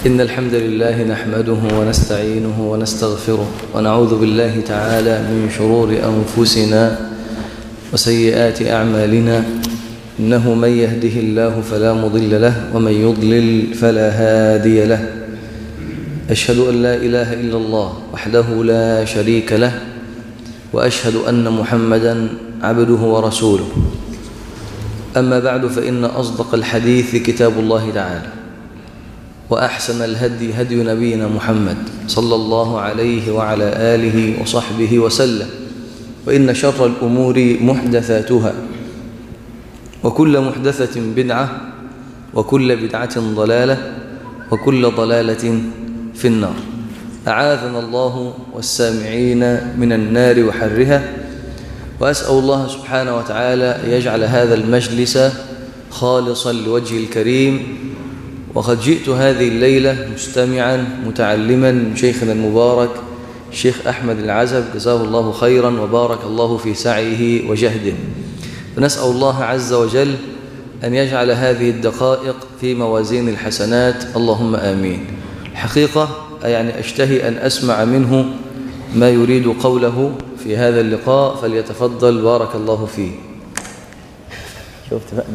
إن الحمد لله نحمده ونستعينه ونستغفره ونعوذ بالله تعالى من شرور أنفسنا وسيئات أعمالنا إنه من يهده الله فلا مضل له ومن يضلل فلا هادي له أشهد أن لا إله إلا الله وحده لا شريك له وأشهد أن محمدا عبده ورسوله أما بعد فإن أصدق الحديث كتاب الله تعالى وأحسن الهدي هدي نبينا محمد صلى الله عليه وعلى آله وصحبه وسلم وإن شر الأمور محدثاتها وكل محدثة بدعة وكل بدعة ضلالة وكل ضلالة في النار أعاذنا الله والسامعين من النار وحرها وأسأل الله سبحانه وتعالى يجعل هذا المجلس خالصا لوجه الكريم وقد جئت هذه الليلة مستمعا متعلما من شيخنا المبارك الشيخ أحمد العزب جزاه الله خيرا وبارك الله في سعيه وجهده ونسأل الله عز وجل أن يجعل هذه الدقائق في موازين الحسنات اللهم آمين الحقيقة يعني أشتهي أن أسمع منه ما يريد قوله في هذا اللقاء فليتفضل بارك الله فيه شفت بقى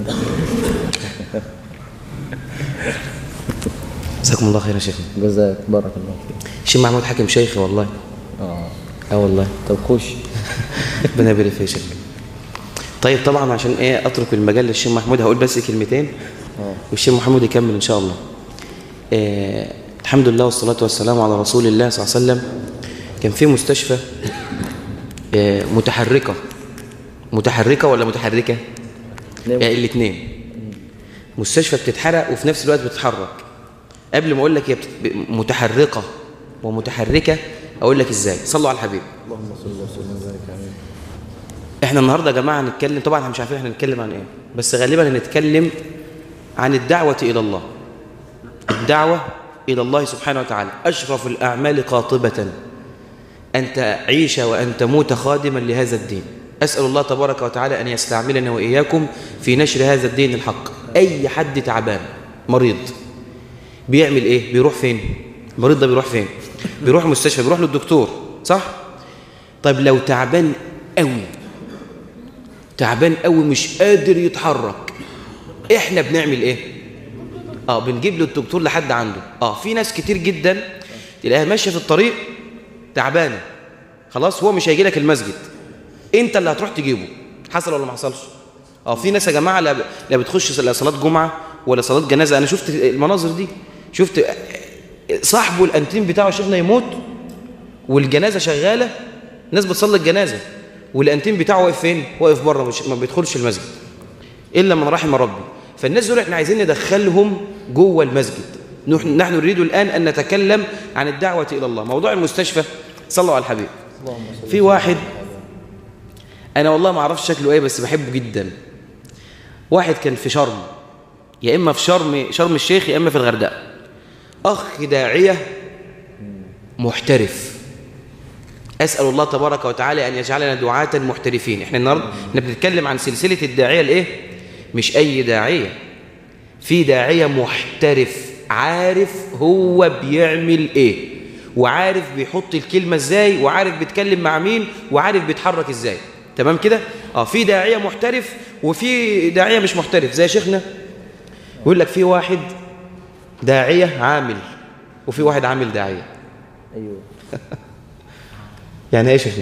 جزاكم الله خير يا شيخنا جزاك بارك الله فيك الشيخ محمود حكم شيخي والله اه اه والله طب خش ربنا يبارك فيك يا شيخ طيب طبعا عشان ايه اترك المجال للشيخ محمود هقول بس كلمتين اه والشيخ محمود يكمل ان شاء الله آه الحمد لله والصلاه والسلام على رسول الله صلى الله عليه وسلم كان في مستشفى آه متحركه متحركه ولا متحركه يعني الاثنين مستشفى بتتحرق وفي نفس الوقت بتتحرك قبل ما اقول لك هي بت- متحركه ومتحركه اقول لك ازاي صلوا على الحبيب اللهم صل وسلم وبارك عليه احنا النهارده يا جماعه هنتكلم طبعا احنا مش عارفين احنا هنتكلم عن ايه بس غالبا هنتكلم عن الدعوه الى الله الدعوه الى الله سبحانه وتعالى اشرف الاعمال قاطبه ان تعيش وان تموت خادما لهذا الدين اسال الله تبارك وتعالى ان يستعملنا واياكم في نشر هذا الدين الحق اي حد تعبان مريض بيعمل ايه بيروح فين المريض ده بيروح فين بيروح مستشفى بيروح للدكتور صح طيب لو تعبان قوي تعبان قوي مش قادر يتحرك احنا بنعمل ايه اه بنجيب له الدكتور لحد عنده اه في ناس كتير جدا تلاقيها ماشيه في الطريق تعبانه خلاص هو مش هيجي لك المسجد انت اللي هتروح تجيبه حصل ولا ما حصلش اه في ناس يا جماعه لا لا بتخش لا صلاه جمعه ولا صلاه جنازه انا شفت المناظر دي شفت صاحبه الانتيم بتاعه شيخنا يموت والجنازه شغاله ناس بتصلي الجنازه والانتيم بتاعه واقف فين واقف بره مش ما بيدخلش المسجد الا من رحم ربي فالناس دول احنا عايزين ندخلهم جوه المسجد نحن نحن نريد الان ان نتكلم عن الدعوه الى الله موضوع المستشفى صلوا على الحبيب اللهم صل في واحد انا والله ما اعرفش شكله ايه بس بحبه جدا واحد كان في شرم يا اما في شرم شرم الشيخ يا اما في الغردقه اخ داعيه محترف اسال الله تبارك وتعالى ان يجعلنا دعاة محترفين احنا النهارده احنا بنتكلم عن سلسله الداعيه الايه مش اي داعيه في داعيه محترف عارف هو بيعمل ايه وعارف بيحط الكلمه ازاي وعارف بيتكلم مع مين وعارف بيتحرك ازاي تمام كده اه في داعيه محترف وفي داعيه مش محترف زي شيخنا يقول لك في واحد داعيه عامل وفي واحد عامل داعيه ايوه يعني ايه يا شيخ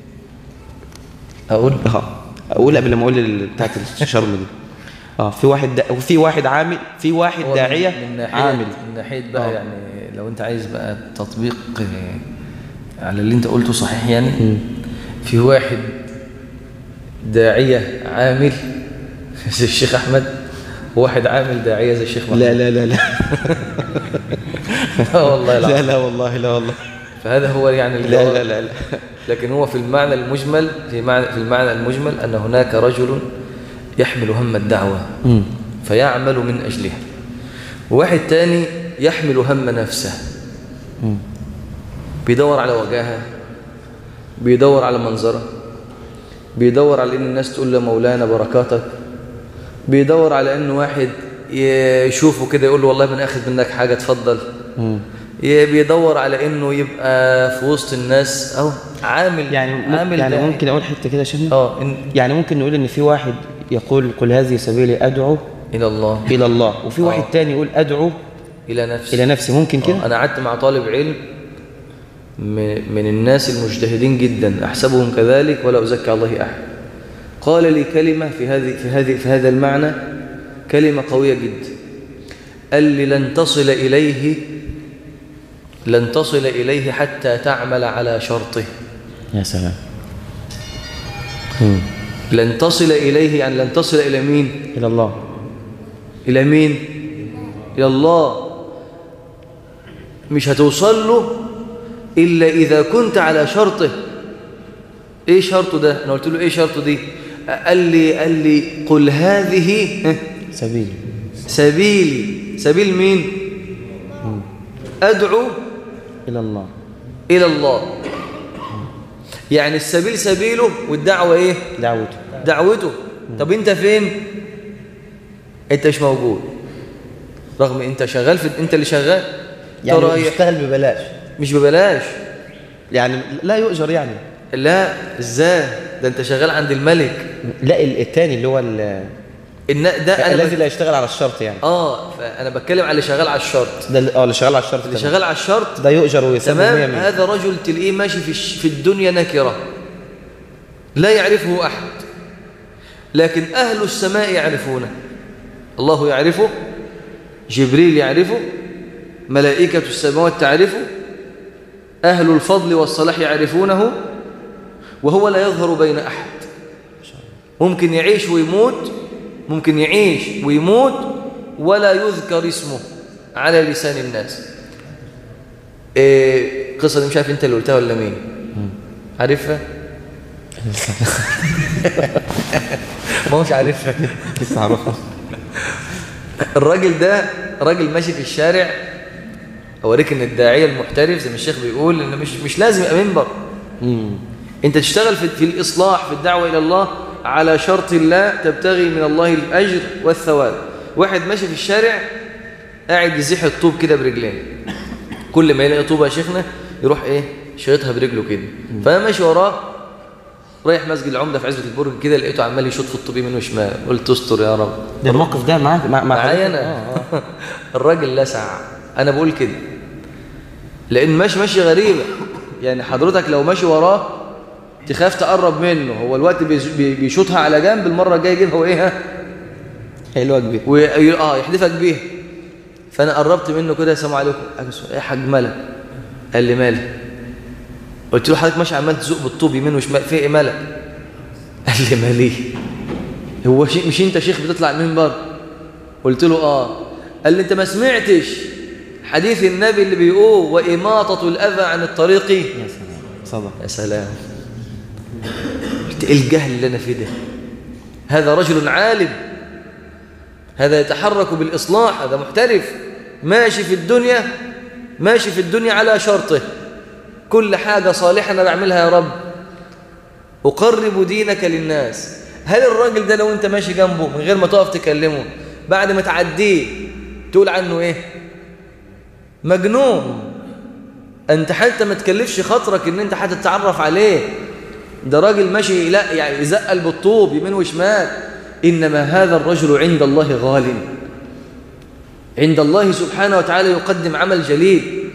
اقول اه اقول قبل ما اقول ال- بتاعت الشرم دي اه في واحد دا وفي واحد عامل في واحد هو داعيه من ناحية عامل من ناحية بقى آه. يعني لو انت عايز بقى تطبيق آه، على اللي انت قلته صحيح يعني في واحد داعية عامل زي الشيخ أحمد وواحد عامل داعية زي الشيخ محمد لا لا لا لا لا والله لا العظيم لا والله لا والله فهذا هو يعني لا الجواب. لا لا لا لكن هو في المعنى المجمل في معنى في المعنى المجمل أن هناك رجل يحمل هم الدعوة مم. فيعمل من أجلها وواحد تاني يحمل هم نفسه مم. بيدور على وجاهة بيدور على منظرة بيدور على ان الناس تقول له مولانا بركاتك بيدور على ان واحد يشوفه كده يقول له والله بناخد منك حاجة اتفضل ي- بيدور على انه يبقى في وسط الناس او عامل يعني م- عامل يعني داعي. ممكن اقول حته كده يا شيخنا اه إن يعني ممكن نقول ان في واحد يقول قل هذه سبيلي ادعو الى الله الى الله وفي واحد تاني يقول ادعو الى نفسه الى نفسي ممكن كده آه، انا قعدت مع طالب علم من من الناس المجتهدين جدا احسبهم كذلك ولا ازكي على الله احد قال لي كلمه في هذه في هذه في هذا المعنى كلمه قويه جدا قال لي لن تصل اليه لن تصل اليه حتى تعمل على شرطه يا سلام لن تصل اليه يعني لن تصل الى مين الى الله إلى مين؟ إلى الله مش هتوصل له إلا إذا كنت على شرطه إيه شرطه ده؟ أنا قلت له إيه شرطه دي؟ قال لي قال لي قل هذه سبيلي سبيلي سبيل مين؟ أدعو الى الله إلى الله يعني السبيل سبيله والدعوة إيه؟ دعوته دعوته طب انت فين انت مش موجود رغم انت شغال في انت اللي شغال يعني ترايح بيشتغل ببلاش مش ببلاش يعني لا يؤجر يعني لا ازاي ده انت شغال عند الملك لا ال- التاني اللي هو ال- إن ده انا الذي بك... لا يشتغل على الشرط يعني اه فانا بتكلم على اللي شغال على الشرط ده اللي- اه اللي شغال على الشرط اللي تمام. شغال على الشرط ده يؤجر ويسلم تمام 100 100 هذا رجل تلاقيه ماشي في الش... في الدنيا نكره لا يعرفه احد لكن اهل السماء يعرفونه الله يعرفه جبريل يعرفه ملائكه السماوات تعرفه اهل الفضل والصلاح يعرفونه وهو لا يظهر بين احد ممكن يعيش ويموت ممكن يعيش ويموت ولا يذكر اسمه على لسان الناس إيه القصة دي مش عارف انت اللي قلتها ولا مين عارفها ما مش عارفها لسه عارفها الراجل ده راجل ماشي في الشارع اوريك ان الداعيه المحترف زي ما الشيخ بيقول ان مش مش لازم يبقى منبر انت تشتغل في, في الاصلاح في الدعوه الى الله على شرط الله تبتغي من الله الاجر والثواب واحد ماشي في الشارع قاعد يزيح الطوب كده برجلين كل ما يلاقي طوبه يا شيخنا يروح ايه شيطها برجله كده فانا ماشي وراه رايح مسجد العمده في عزبه البرج كده لقيته عمال يشوط في الطوب يمين وشمال قلت استر يا رب ده الموقف ده معاك مع مع معايا حضرتك؟ انا الراجل لسع انا بقول كده لان ماشي ماشي غريبه يعني حضرتك لو ماشي وراه تخاف تقرب منه هو الوقت بيز- بي- بيشوطها على جنب المره الجايه يجيبها وايه ها حلوه كبير وي- اه يحدفك بيها فانا قربت منه كده السلام عليكم قال ايه يا حاج مالك قال لي مالك قلت له حضرتك ماشي عمال تزق بالطوب يمين وشمال في ايه مالك قال لي ماليه هو شيء مش انت شيخ بتطلع منبر قلت له اه قال لي انت ما سمعتش حديث النبي اللي بيقول وإماطة الأذى عن الطريق يا سلام صدق يا سلام قلت ايه الجهل اللي انا فيه ده هذا رجل عالم هذا يتحرك بالإصلاح هذا محترف ماشي في الدنيا ماشي في الدنيا على شرطه كل حاجة صالحة أنا بعملها يا رب أقرب دينك للناس هل الراجل ده لو أنت ماشي جنبه من غير ما تقف تكلمه بعد ما تعديه تقول عنه إيه مجنون أنت حتى ما تكلفش خاطرك إن أنت هتتعرف عليه ده راجل ماشي لا يعني يزقل بالطوب يمين وشمال إنما هذا الرجل عند الله غال عند الله سبحانه وتعالى يقدم عمل جليل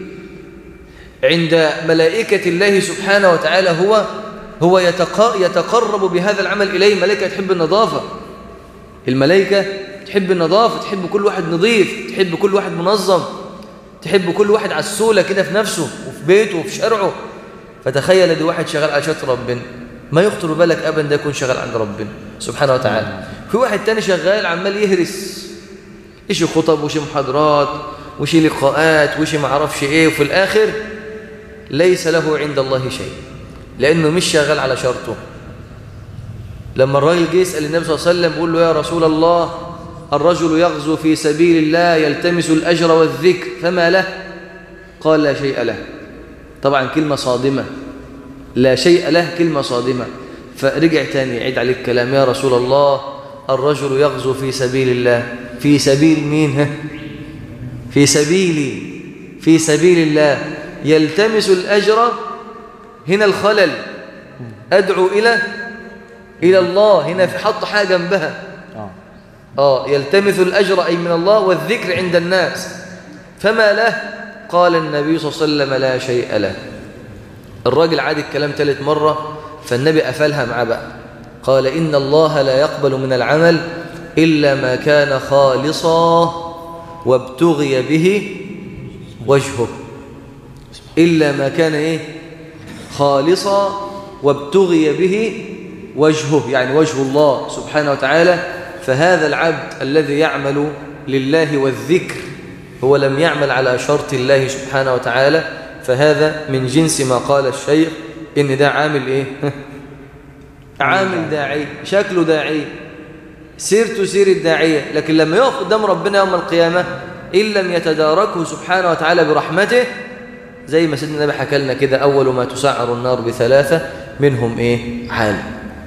عند ملائكة الله سبحانه وتعالى هو هو يتق- يتقرب بهذا العمل إليه الملائكة تحب النظافة الملائكة تحب النظافة تحب كل واحد نظيف تحب كل واحد منظم تحب كل واحد عسولة كده في نفسه وفي بيته وفي شرعه فتخيل دي واحد شغال على شط ربنا ما يخطر بالك أبدا ده يكون شغال عند ربنا سبحانه وتعالى في واحد تاني شغال عمال يهرس إيش خطب وشي محاضرات وشي لقاءات وشي معرفش إيه وفي الآخر ليس له عند الله شيء لأنه مش شغال على شرطه لما الراجل جه يسأل النبي صلى الله عليه وسلم بيقول له يا رسول الله الرجل يغزو في سبيل الله يلتمس الأجر والذكر فما له قال لا شيء له طبعا كلمة صادمة لا شيء له كلمة صادمة فرجع تاني يعيد عليك كلام يا رسول الله الرجل يغزو في سبيل الله في سبيل مين ها في سبيلي في سبيل الله يلتمس الأجر هنا الخلل أدعو إلى إلى الله هنا في حط حاجة جنبها آه. آه يلتمس الأجر أي من الله والذكر عند الناس فما له قال النبي صلى الله عليه وسلم لا شيء له الراجل عاد الكلام ثالث مرة فالنبي قفلها معاه بقى قال إن الله لا يقبل من العمل إلا ما كان خالصا وابتغي به وجهه إلا ما كان إيه خالصا وابتغي به وجهه يعني وجه الله سبحانه وتعالى فهذا العبد الذي يعمل لله والذكر هو لم يعمل على شرط الله سبحانه وتعالى فهذا من جنس ما قال الشيخ إن ده عامل إيه عامل داعي شكله داعي سيرته سير الداعية لكن لما يقف قدام ربنا يوم القيامة إن لم يتداركه سبحانه وتعالى برحمته زي ما سيدنا النبي حكى لنا كده أول ما تسعر النار بثلاثة منهم إيه عالم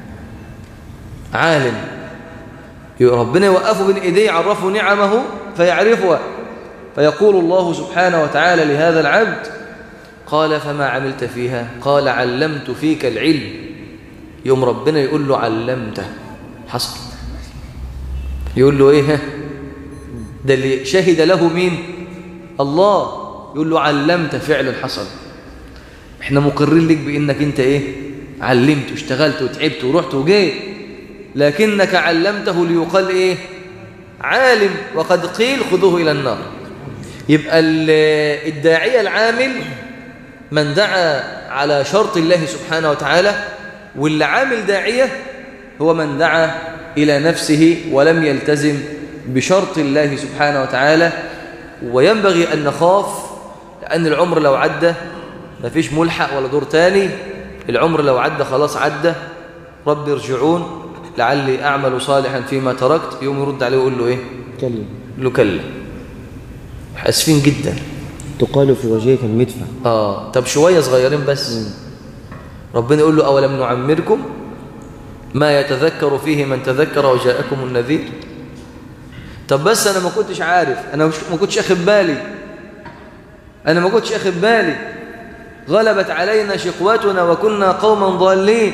عالم ربنا يوقفه بين إيديه يعرفه نعمه فيعرفها فيقول الله سبحانه وتعالى لهذا العبد قال فما عملت فيها قال علمت فيك العلم يوم ربنا يقول له علمته حصل يقول له ايه ده اللي شهد له مين الله يقول له علمت فعلا حصل احنا مقرين لك بانك انت ايه علمت واشتغلت وتعبت ورحت وجيت لكنك علمته ليقال ايه عالم وقد قيل خذوه الى النار يبقى الداعية العامل من دعا على شرط الله سبحانه وتعالى واللي عامل داعية هو من دعا إلى نفسه ولم يلتزم بشرط الله سبحانه وتعالى وينبغي أن نخاف لأن العمر لو عدى ما فيش ملحق ولا دور تاني العمر لو عدى خلاص عدى رب ارجعون لعلي أعمل صالحا فيما تركت يوم يرد عليه ويقول له إيه كلم له كلا اسفين جدا تقال في وجهك المدفع اه طب شويه صغيرين بس ربنا يقول له اولم نعمركم ما يتذكر فيه من تذكر وجاءكم النذير طب بس انا ما كنتش عارف انا مش ما كنتش اخد بالي انا ما كنتش اخد بالي غلبت علينا شقوتنا وكنا قوما ضالين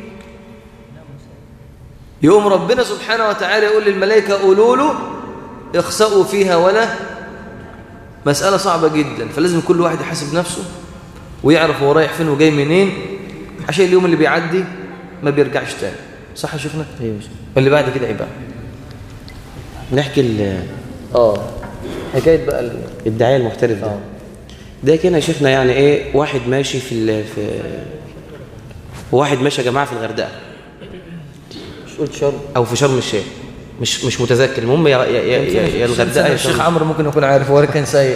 يقوم ربنا سبحانه وتعالى يقول للملائكه قولوا له اخسأوا فيها ولا مسألة صعبة جدا فلازم كل واحد يحاسب نفسه ويعرف هو رايح فين وجاي منين عشان اليوم اللي بيعدي ما بيرجعش تاني صح يا شيخنا؟ ايوه شيخ. واللي بعد كده يبقى نحكي ال- اه حكاية بقى ال... الداعيه المحترف ده آه. ده كان يا شيخنا يعني ايه واحد ماشي في ال- في واحد ماشي يا جماعه في الغردقه مش قلت شرم او في شرم الشيخ مش مش متذكر المهم يا يا يا, يا, يا الغردقه يا الشيخ شرم عمرو ممكن يكون عارف هو كان سايق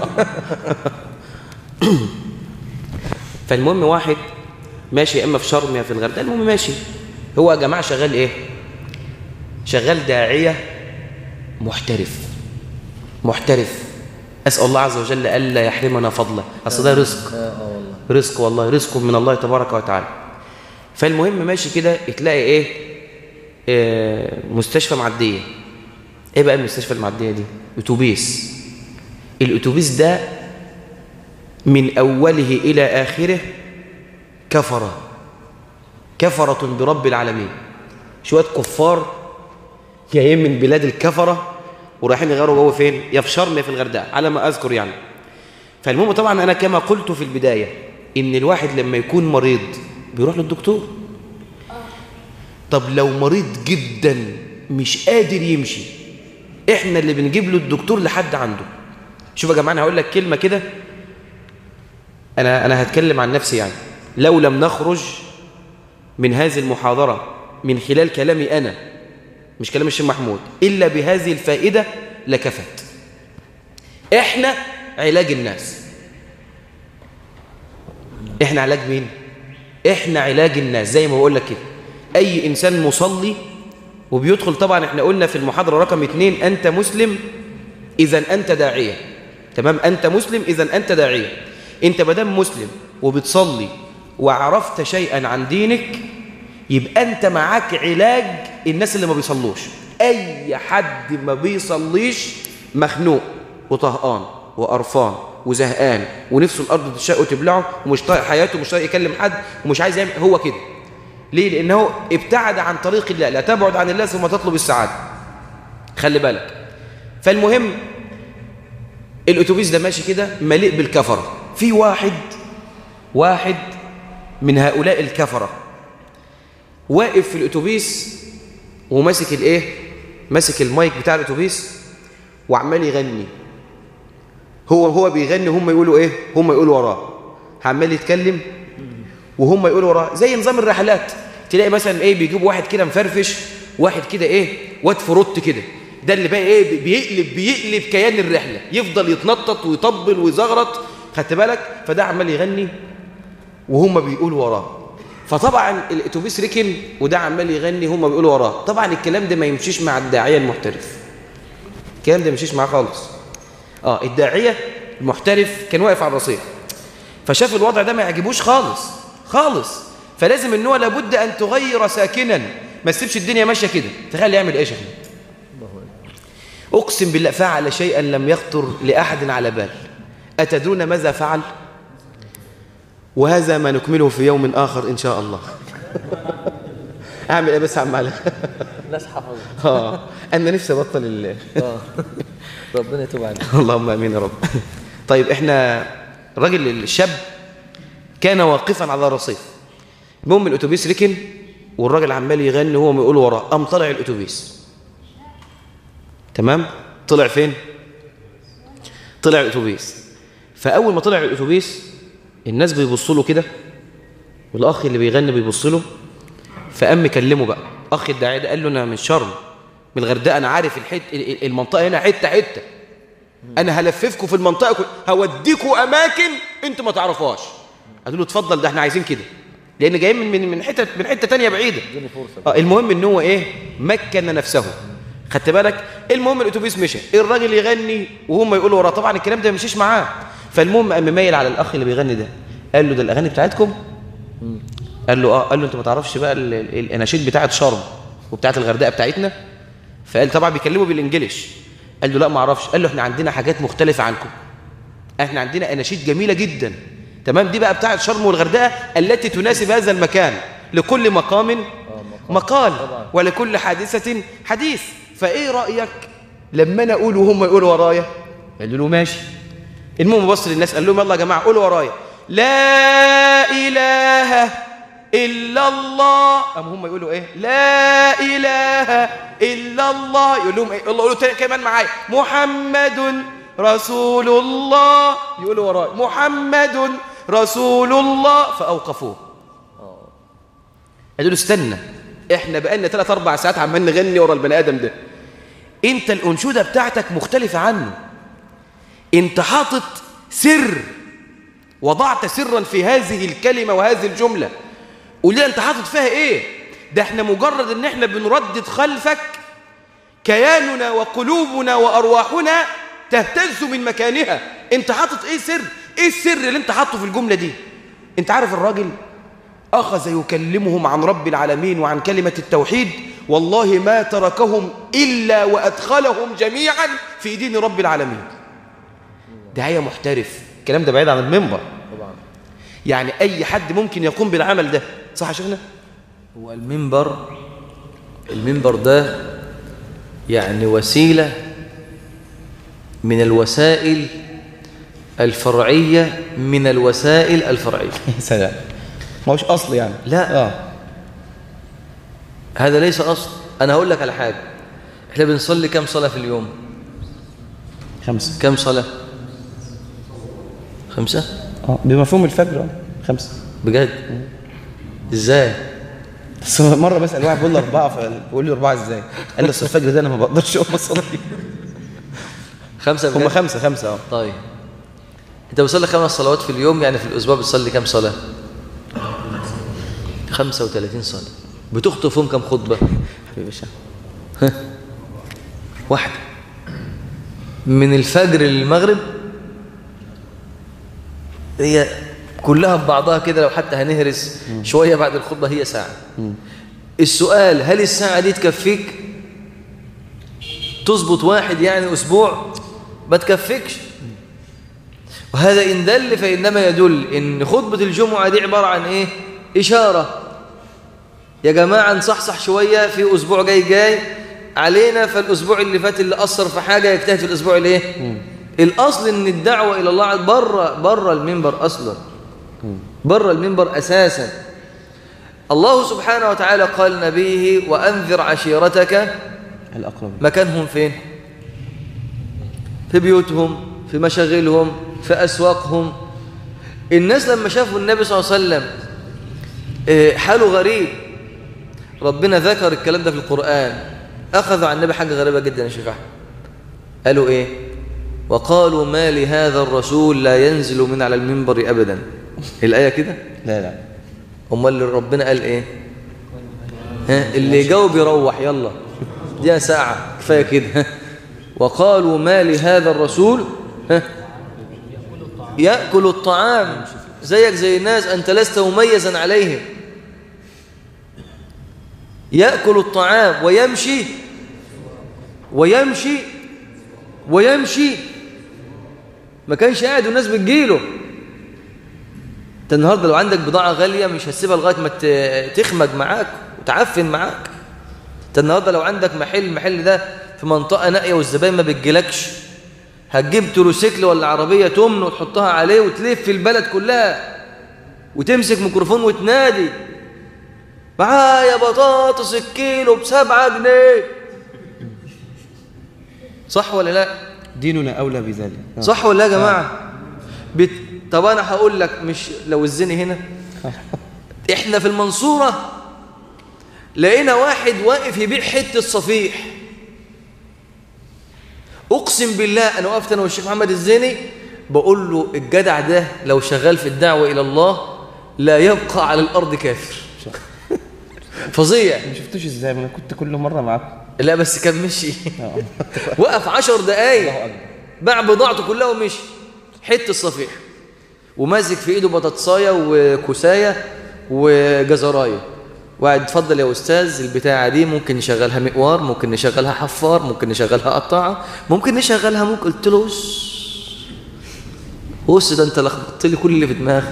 فالمهم واحد ماشي يا اما في شرم يا في الغردقه المهم ماشي هو يا جماعه شغال ايه شغال داعيه محترف محترف اسال الله عز وجل الا يحرمنا فضله اصل ده رزق اه والله رزق والله رزق من الله تبارك وتعالى فالمهم ماشي كده تلاقي ايه آه، مستشفى معديه ايه بقى المستشفى المعديه دي اتوبيس الاتوبيس ده من اوله الى اخره كفره كفره برب العالمين شويه كفار جايين من بلاد الكفره ورايحين يغيروا جوه فين يا في شرم يا في الغردقه على ما اذكر يعني فالمهم طبعا انا كما قلت في البدايه ان الواحد لما يكون مريض بيروح للدكتور طب لو مريض جدا مش قادر يمشي احنا اللي بنجيب له الدكتور لحد عنده شوف يا جماعه انا هقول لك كلمه كده انا انا هتكلم عن نفسي يعني لو لم نخرج من هذه المحاضره من خلال كلامي انا مش كلام الشيخ محمود الا بهذه الفائده لكفت احنا علاج الناس احنا علاج مين احنا علاج الناس زي ما بقول لك كده اي انسان مصلي وبيدخل طبعا احنا قلنا في المحاضره رقم اتنين انت مسلم اذا انت داعيه تمام انت مسلم اذا انت داعيه انت مادام مسلم وبتصلي وعرفت شيئا عن دينك يبقى انت معاك علاج الناس اللي ما بيصلوش اي حد ما بيصليش مخنوق وطهقان وقرفان وزهقان ونفسه الارض تشق وتبلعه ومش طايق حياته ومش طايق يكلم حد ومش عايز يعمل هو كده ليه لانه ابتعد عن طريق الله لا تبعد عن الله ثم تطلب السعاده خلي بالك فالمهم الاتوبيس ده ماشي كده مليء بالكفره في واحد واحد من هؤلاء الكفره واقف في الاتوبيس وماسك الايه ماسك المايك بتاع الاتوبيس وعمال يغني هو هو بيغني هم يقولوا ايه هم يقولوا وراه عمال يتكلم وهم يقولوا وراه زي نظام الرحلات تلاقي مثلا ايه بيجيبوا واحد كده مفرفش واحد كده ايه واد فروت كده ده اللي بقى ايه بيقلب بيقلب كيان الرحله يفضل يتنطط ويطبل ويزغرط خدت بالك فده عمال يغني وهم بيقولوا وراه فطبعا الاتوبيس ركن وده عمال يغني هم بيقولوا وراه طبعا الكلام ده ما يمشيش مع الداعيه المحترف الكلام ده ما يمشيش معاه خالص اه الداعيه المحترف كان واقف على الرصيف فشاف الوضع ده ما يعجبوش خالص خالص فلازم ان هو لابد ان تغير ساكنا ما تسيبش الدنيا ماشيه كده تخيل يعمل ايه شيخ اقسم بالله فعل شيئا لم يخطر لاحد على بال اتدرون ماذا فعل وهذا ما نكمله في يوم اخر ان شاء الله اعمل ايه بس عمال ناس حفظ اه انا نفسي ابطل ال اه ربنا يتوب عليك اللهم امين يا رب طيب احنا الراجل الشاب كان واقفا على الرصيف المهم الاتوبيس ركن والراجل عمال يغني وهو بيقول وراه قام طلع الاتوبيس تمام طلع فين طلع الاتوبيس فاول ما طلع الاتوبيس الناس بيبصوا له كده والاخ اللي بيغني بيبص له فقام مكلمه بقى اخ الداعيه ده قال له انا من شرم من الغردقه انا عارف الحت المنطقه هنا حته حته انا هلففكم في المنطقه كل... هوديكم اماكن انتوا ما تعرفوهاش قالوا له اتفضل ده احنا عايزين كده لان جايين من من من حته من حته ثانيه بعيده اديني فرصه اه المهم ان هو ايه مكن نفسه خدت بالك المهم الاتوبيس مشى الراجل يغني وهم يقولوا وراه طبعا الكلام ده ما مشيش معاه فالمهم قام مايل على الاخ اللي بيغني ده قال له ده الاغاني بتاعتكم قال له اه قال له انت ما تعرفش بقى ال- ال- الاناشيد بتاعه شرم وبتاعه الغردقه بتاعتنا فقال طبعا بيكلمه بالانجليش قال له لا ما اعرفش قال له احنا عندنا حاجات مختلفه عنكم احنا عندنا اناشيد جميله جدا تمام دي بقى بتاعه شرم والغردقه التي تناسب هذا المكان لكل مقام مقال ولكل حادثه حديث فايه رايك لما انا اقول وهم يقولوا ورايا قالوا له ماشي المهم بص للناس قال لهم يلا يا جماعه قولوا ورايا لا اله الا الله قام هم يقولوا ايه لا اله الا الله يقول لهم ايه الله قولوا تاني كمان معايا محمد رسول الله يقولوا ورايا محمد رسول الله فاوقفوه قالوا له استنى احنا بقالنا 3 4 ساعات عمال نغني ورا البني ادم ده انت الانشوده بتاعتك مختلفه عنه انت حاطط سر وضعت سرا في هذه الكلمه وهذه الجمله قول لي انت حاطط فيها ايه ده احنا مجرد ان احنا بنردد خلفك كياننا وقلوبنا وارواحنا تهتز من مكانها انت حاطط ايه سر ايه السر اللي انت حاطه في الجمله دي انت عارف الراجل أخذ يكلمهم عن رب العالمين وعن كلمة التوحيد والله ما تركهم إلا وأدخلهم جميعا في دين رب العالمين داعية محترف الكلام ده بعيد عن المنبر طبعا يعني أي حد ممكن يقوم بالعمل ده صح يا شيخنا؟ هو المنبر المنبر ده يعني وسيلة من الوسائل الفرعية من الوسائل الفرعية سلام ما هوش أصل يعني لا. آه. هذا ليس أصل أنا هقول لك على حاجة إحنا بنصلي كم صلاة في اليوم خمسة كم صلاة خمسة آه. بمفهوم الفجر آه. خمسة بجد إزاي بس مرة بسأل واحد بيقول لي أربعة فبقول لي أربعة إزاي؟ قال لي أصل الفجر ده أنا ما بقدرش أقوم أصلي خمسة هم بجد خمسة خمسة أه طيب أنت بتصلي خمس صلوات في اليوم يعني في الأسبوع بتصلي كم صلاة 35 صلاة بتخطفهم كم خطبة حبيبي الشيخ واحدة من الفجر للمغرب هي كلها ببعضها كده لو حتى هنهرس شوية بعد الخطبة هي ساعة السؤال هل الساعة دي تكفيك تظبط واحد يعني أسبوع ما تكفيكش وهذا إن دل فإنما يدل إن خطبة الجمعة دي عبارة عن إيه إشارة يا جماعة نصحصح شوية في أسبوع جاي جاي علينا فالأسبوع اللي فات اللي أثر في حاجة يجتهد في الأسبوع اللي إيه الأصل إن الدعوة إلى الله بره بره المنبر أصلا بره المنبر أساسا الله سبحانه وتعالى قال نبيه وأنذر عشيرتك الأقرب مكانهم فين في بيوتهم في مشاغلهم في أسواقهم الناس لما شافوا النبي صلى الله عليه وسلم آه، حاله غريب ربنا ذكر الكلام ده في القرآن أخذوا عن النبي حاجة غريبة جدا يا شيخ أحمد قالوا إيه وقالوا ما لهذا الرسول لا ينزل من على المنبر أبدا الآية كده لا لا امال اللي ربنا قال ايه ها اللي يجاوب يروح يلا دي ساعة كفاية كده ها. وقالوا ما لهذا الرسول ها يأكل الطعام زيك زي الناس أنت لست مميزا عليهم يأكل الطعام ويمشي ويمشي ويمشي ما كانش قاعد والناس بتجيله انت النهارده لو عندك بضاعه غاليه مش هتسيبها لغايه ما ت- تخمج معاك وتعفن معاك انت النهارده لو عندك محل المحل ده في منطقه نائيه والزباين ما بتجيلكش هتجيب تروسيكل ولا عربيه تمن وتحطها عليه وتلف في البلد كلها وتمسك ميكروفون وتنادي معايا بطاطس الكيلو بسبعة جنيه صح ولا لا ديننا أولى بذلك صح ولا لا يا جماعه بت... طب انا هقول لك مش لو الزني هنا احنا في المنصوره لقينا واحد واقف يبيع حته صفيح اقسم بالله انا وقفت انا والشيخ محمد الزيني بقول له الجدع ده لو شغال في الدعوه الى الله لا يبقى على الارض كافر فظيع ما شفتوش ازاي ما انا كنت كل مرة معاكم لا بس كان مشي آه. وقف عشر دقايق الله أكبر. باع بضاعته كلها ومشي حته الصفيح وماسك في ايده بطاطسايه وكوسايه وجزرايه وقاعد اتفضل يا استاذ البتاعه دي ممكن نشغلها مقوار ممكن نشغلها حفار ممكن نشغلها قطاعه ممكن نشغلها ممكن قلت له "أس". بص ده انت لخبطت لي كل اللي في دماغي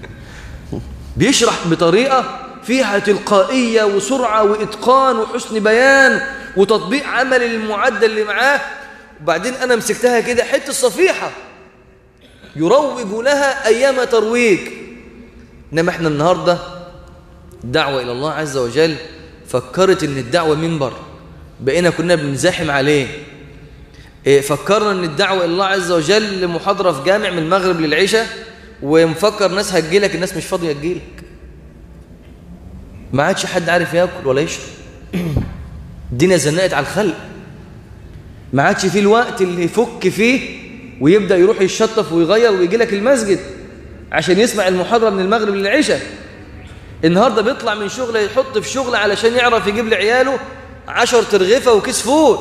بيشرح بطريقه فيها تلقائيه وسرعه واتقان وحسن بيان وتطبيق عمل المعدل اللي معاه وبعدين انا مسكتها كده حته صفيحه يروج لها ايام ترويج انما احنا النهارده الدعوه الى الله عز وجل فكرت ان الدعوه منبر بقينا كنا بنزاحم عليه إيه، فكرنا ان الدعوه الى الله عز وجل محاضره في جامع من المغرب للعشاء ومفكر ناس هتجيلك الناس مش فاضيه تجيلك ما عادش حد عارف ياكل ولا يشرب الدنيا زنقت على الخلق ما عادش فيه الوقت اللي يفك فيه ويبدا يروح يشطف ويغير ويجي لك المسجد عشان يسمع المحاضره من المغرب للعشاء النهارده بيطلع من شغله يحط في شغله علشان يعرف يجيب لعياله عشر ترغيفه وكيس فول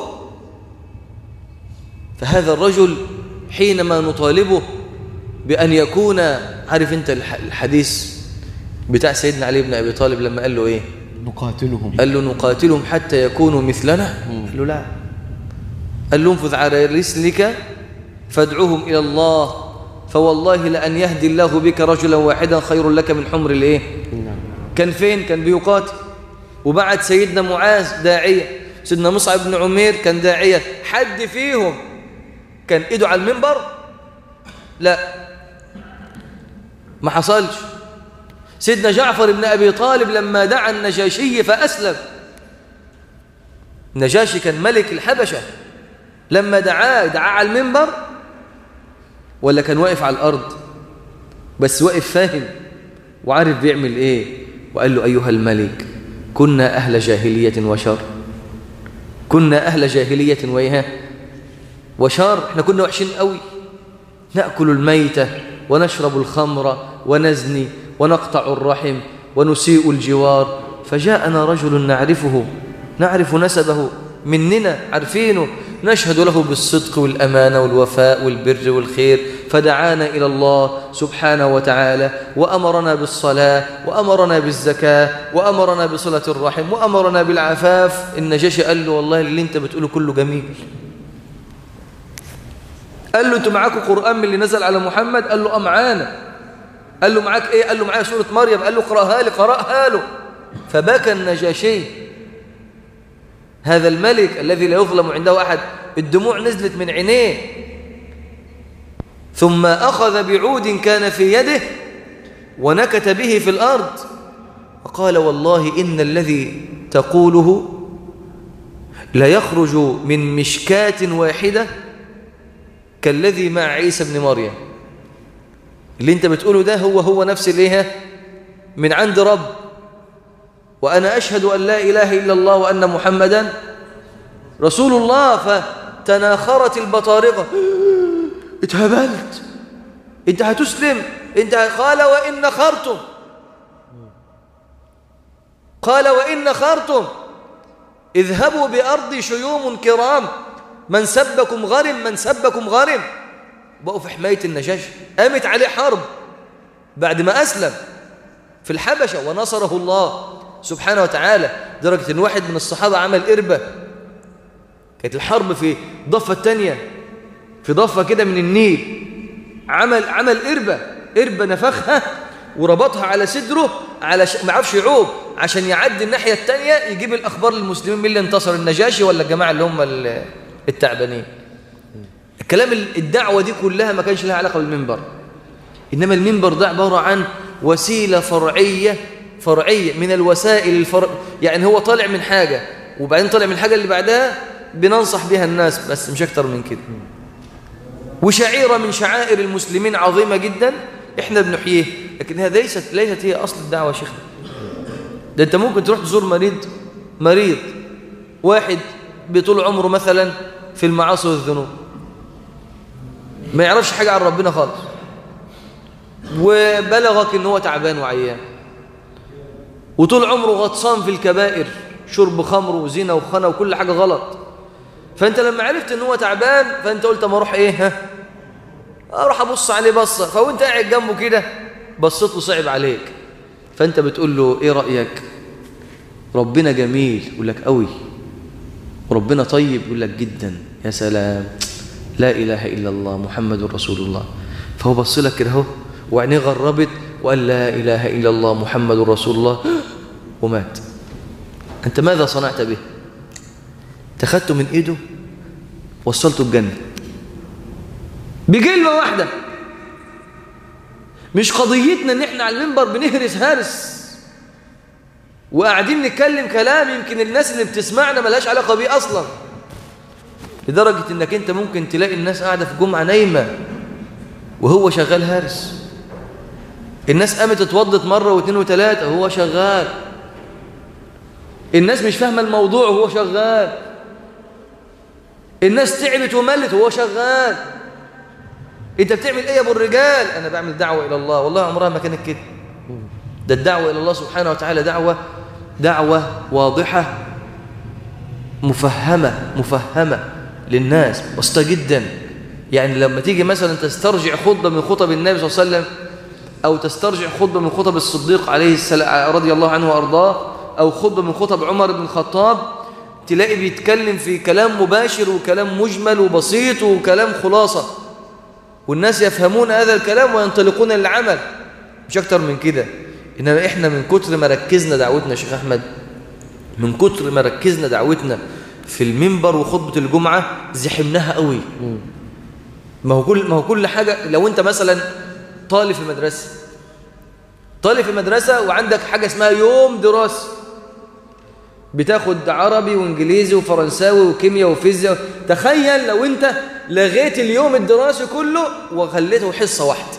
فهذا الرجل حينما نطالبه بأن يكون عارف أنت الح- الحديث بتاع سيدنا علي بن أبي طالب لما قال له إيه نقاتلهم قال له نقاتلهم حتى يكونوا مثلنا قال له لا قال له انفذ على رسلك فادعوهم إلى الله فوالله لأن يهدي الله بك رجلا واحدا خير لك من حمر الإيه نعم. كان فين كان بيقاتل وبعد سيدنا معاذ داعية سيدنا مصعب بن عمير كان داعية حد فيهم كان ايده على المنبر لا ما حصلش سيدنا جعفر بن أبي طالب لما دعا النجاشي فأسلم النجاشي كان ملك الحبشة لما دعاه دعاه على المنبر ولا كان واقف على الأرض بس واقف فاهم وعارف بيعمل ايه وقال له أيها الملك كنا أهل جاهلية وشر كنا أهل جاهلية وإيه وشر احنا كنا وحشين قوي نأكل الميتة ونشرب الخمر ونزني ونقطع الرحم ونسيء الجوار فجاءنا رجل نعرفه نعرف نسبه مننا عارفينه نشهد له بالصدق والأمانة والوفاء والبر والخير فدعانا إلى الله سبحانه وتعالى وأمرنا بالصلاة وأمرنا بالزكاة وأمرنا بصلة الرحم وأمرنا بالعفاف النجاشي قال له والله اللي انت بتقوله كله جميل قال له انتوا معاكم قرآن من اللي نزل على محمد قال له اه معانا قال له معاك ايه قال له معايا سورة مريم قال له اقرأها لي قرأها له فبكى النجاشي هذا الملك الذي لا يظلم عنده أحد الدموع نزلت من عينيه ثم أخذ بعود كان في يده ونكت به في الأرض وقال والله إن الذي تقوله لا يخرج من مشكاة واحدة كالذي مع عيسى بن مريم اللي انت بتقوله ده هو هو نفس الايه من عند رب وأنا أشهد أن لا إله إلا الله وأن محمدا رسول الله فتناخرت البطارقة اتهبلت انت هتسلم انت قال وإن نخرتم قال وإن نخرتم اذهبوا بأرضي شيوم كرام من سبكم غرم من سبكم غرم بقوا في حماية النجاشي قامت عليه حرب بعد ما أسلم في الحبشة ونصره الله سبحانه وتعالى درجة أن واحد من الصحابة عمل إربة كانت الحرب في ضفة التانية في ضفة كده من النيل عمل عمل إربة إربة نفخها وربطها على صدره على ش... ما عرفش يعوب عشان يعدي الناحية التانية يجيب الأخبار للمسلمين مين اللي انتصر النجاشي ولا الجماعة اللي هم التعبانين الكلام الدعوة دي كلها ما كانش لها علاقة بالمنبر إنما المنبر ده عبارة عن وسيلة فرعية فرعية من الوسائل الفرع يعني هو طالع من حاجة وبعدين طالع من الحاجة اللي بعدها بننصح بها الناس بس مش أكتر من كده وشعيرة من شعائر المسلمين عظيمة جدا احنا بنحييه لكن هذا ليست ليست هي أصل الدعوة يا شيخنا ده انت ممكن تروح تزور مريض مريض واحد بطول عمره مثلا في المعاصي والذنوب ما يعرفش حاجة عن ربنا خالص وبلغك ان هو تعبان وعيان وطول عمره غطسان في الكبائر شرب خمر وزنا وخنا وكل حاجة غلط فانت لما عرفت ان هو تعبان فانت قلت ما اروح ايه ها اروح ابص عليه بصة فوانت قاعد جنبه كده بصيت له صعب عليك فانت بتقول له ايه رأيك ربنا جميل يقول لك قوي وربنا طيب يقول لك جدا يا سلام لا إله إلا الله محمد رسول الله فهو بص لك كده اهو وعينيه غربت وقال لا إله إلا الله محمد رسول الله ومات أنت ماذا صنعت به اتخذته من إيده وصلته الجنة بكلمة واحدة مش قضيتنا ان احنا على المنبر بنهرس هرس وقاعدين نتكلم كلام يمكن الناس اللي بتسمعنا ملهاش علاقة بيه أصلا لدرجة انك انت ممكن تلاقي الناس قاعدة في جمعة نايمة وهو شغال هارس الناس قامت اتوضت مرة واثنين وثلاثة وهو شغال الناس مش فاهمة الموضوع وهو شغال الناس تعبت وملت وهو شغال انت بتعمل ايه يا ابو الرجال انا بعمل دعوة الى الله والله عمرها ما كانت كده ده الدعوة الى الله سبحانه وتعالى دعوة دعوة واضحة مفهمة مفهمة للناس بسيطة جدا يعني لما تيجي مثلا تسترجع خطبة من خطب النبي صلى الله عليه وسلم أو تسترجع خطبة من خطب الصديق عليه السلام رضي الله عنه وأرضاه أو خطبة من خطب عمر بن الخطاب تلاقي بيتكلم في كلام مباشر وكلام مجمل وبسيط وكلام خلاصة والناس يفهمون هذا الكلام وينطلقون للعمل مش أكتر من كده إنما إحنا من كتر ما ركزنا دعوتنا يا شيخ أحمد من كتر ما ركزنا دعوتنا في المنبر وخطبة الجمعة زحمناها قوي ما هو كل ما هو كل حاجة لو أنت مثلا طالب في مدرسة طالب في مدرسة وعندك حاجة اسمها يوم دراسي بتاخد عربي وانجليزي وفرنساوي وكيمياء وفيزياء تخيل لو انت لغيت اليوم الدراسي كله وخليته حصة واحدة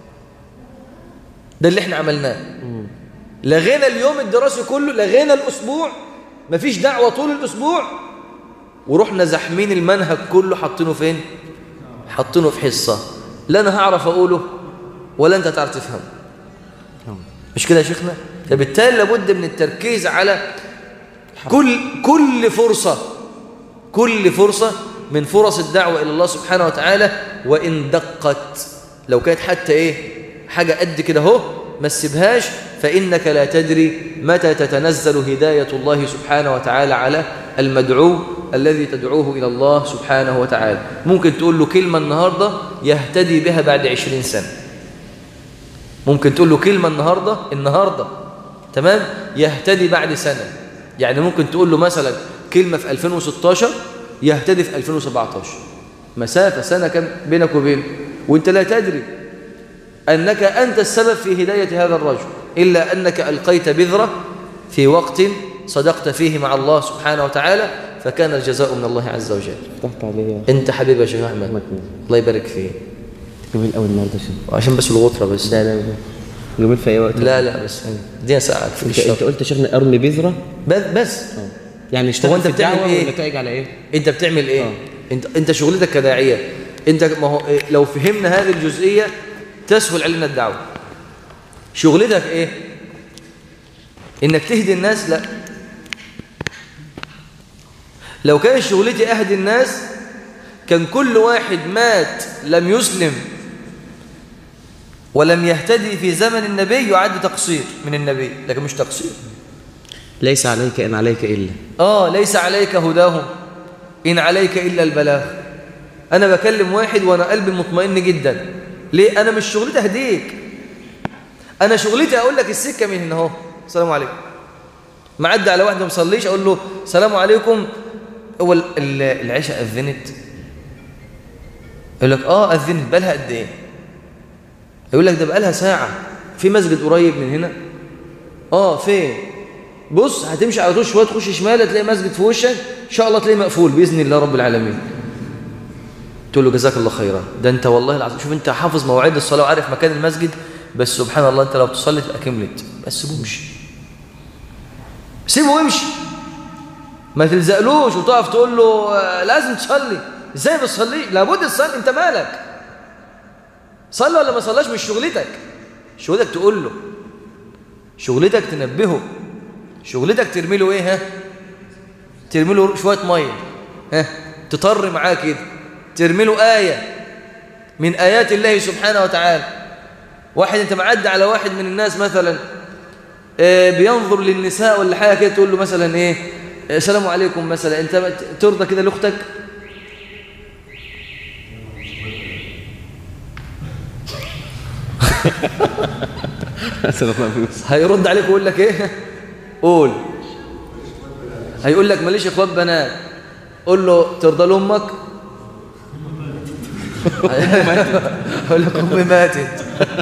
ده اللي احنا عملناه لغينا اليوم الدراسي كله لغينا الأسبوع مفيش دعوة طول الأسبوع ورحنا زحمين المنهج كله حاطينه فين حاطينه في حصة لا أنا هعرف أقوله ولا أنت هتعرف تفهمه مش كده يا شيخنا فبالتالي لابد من التركيز على كل كل فرصة كل فرصة من فرص الدعوة إلى الله سبحانه وتعالى وإن دقت لو كانت حتى إيه حاجة قد كده اهو ما تسيبهاش فإنك لا تدري متى تتنزل هداية الله سبحانه وتعالى على المدعو الذي تدعوه إلى الله سبحانه وتعالى ممكن تقول له كلمة النهاردة يهتدي بها بعد عشرين سنة ممكن تقول له كلمة النهاردة النهاردة تمام يهتدي بعد سنة يعني ممكن تقول له مثلا كلمة في 2016 يهتدي في 2017 مسافة سنة كان بينك وبينه وانت لا تدري أنك أنت السبب في هداية هذا الرجل إلا أنك ألقيت بذرة في وقت صدقت فيه مع الله سبحانه وتعالى فكان الجزاء من الله عز وجل فتحت عليه انت حبيبي يا شيخ احمد مكنون. الله يبارك فيك جميل قوي النهارده شيخ عشان بس الغطرة بس لا لا لا جميل في اي وقت لا لا بس دي ساعة في انت انت الشر قلت يا شيخنا ارمي بذره بس بس اه يعني هو اشتغل انت في بتعمل الدعوه ايه؟ والنتائج على ايه؟ انت بتعمل ايه آه. انت انت شغلتك كداعيه انت ما هو إيه؟ لو فهمنا هذه الجزئيه تسهل علينا الدعوه شغلتك ايه انك تهدي الناس لا لو كان شغلتي اهدي الناس كان كل واحد مات لم يسلم ولم يهتدي في زمن النبي يعد تقصير من النبي لكن مش تقصير ليس عليك ان عليك الا آه ليس عليك هداهم إن عليك إلا البلاغ أنا بكلم واحد وأنا قلبي مطمئن جدا ليه؟ أنا مش شغلتي أهديك أنا شغلتي أقول لك السكة من هنا أهو السلام عليكم معدي على واحد ما مصليش أقول له السلام عليكم هو ال- ال- العشاء أذنت يقول لك آه أذنت بقالها قد إيه؟ يقول لك ده بقالها ساعة في مسجد قريب من هنا اه فين بص هتمشي على طول شويه تخش شمال تلاقي مسجد في وشك ان شاء الله تلاقيه مقفول باذن الله رب العالمين تقول له جزاك الله خيرا ده انت والله العظيم شوف انت حافظ مواعيد الصلاه وعارف مكان المسجد بس سبحان الله انت لو تصلي تبقى كملت بس سيبه يمشي سيبه يمشي ما تلزقلوش وتقف تقول له آه، لازم تصلي ازاي بتصلي لابد تصلي انت مالك صلى ولا ما صلاش مش شغلتك شغلتك تقول له شغلتك تنبهه شغلتك ترمي له ايه ها ترمي له شويه ميه ها تطر معاه كده ترمي له ايه من ايات الله سبحانه وتعالى واحد انت معدي على واحد من الناس مثلا آه، بينظر للنساء ولا حاجه كده تقول له مثلا ايه آه، السلام عليكم مثلا انت ترضى كده لاختك هيرد عليك ويقول لك ايه قول هيقول لك ماليش اخوات بنات قول له ترضى لامك هيقول لك امي ماتت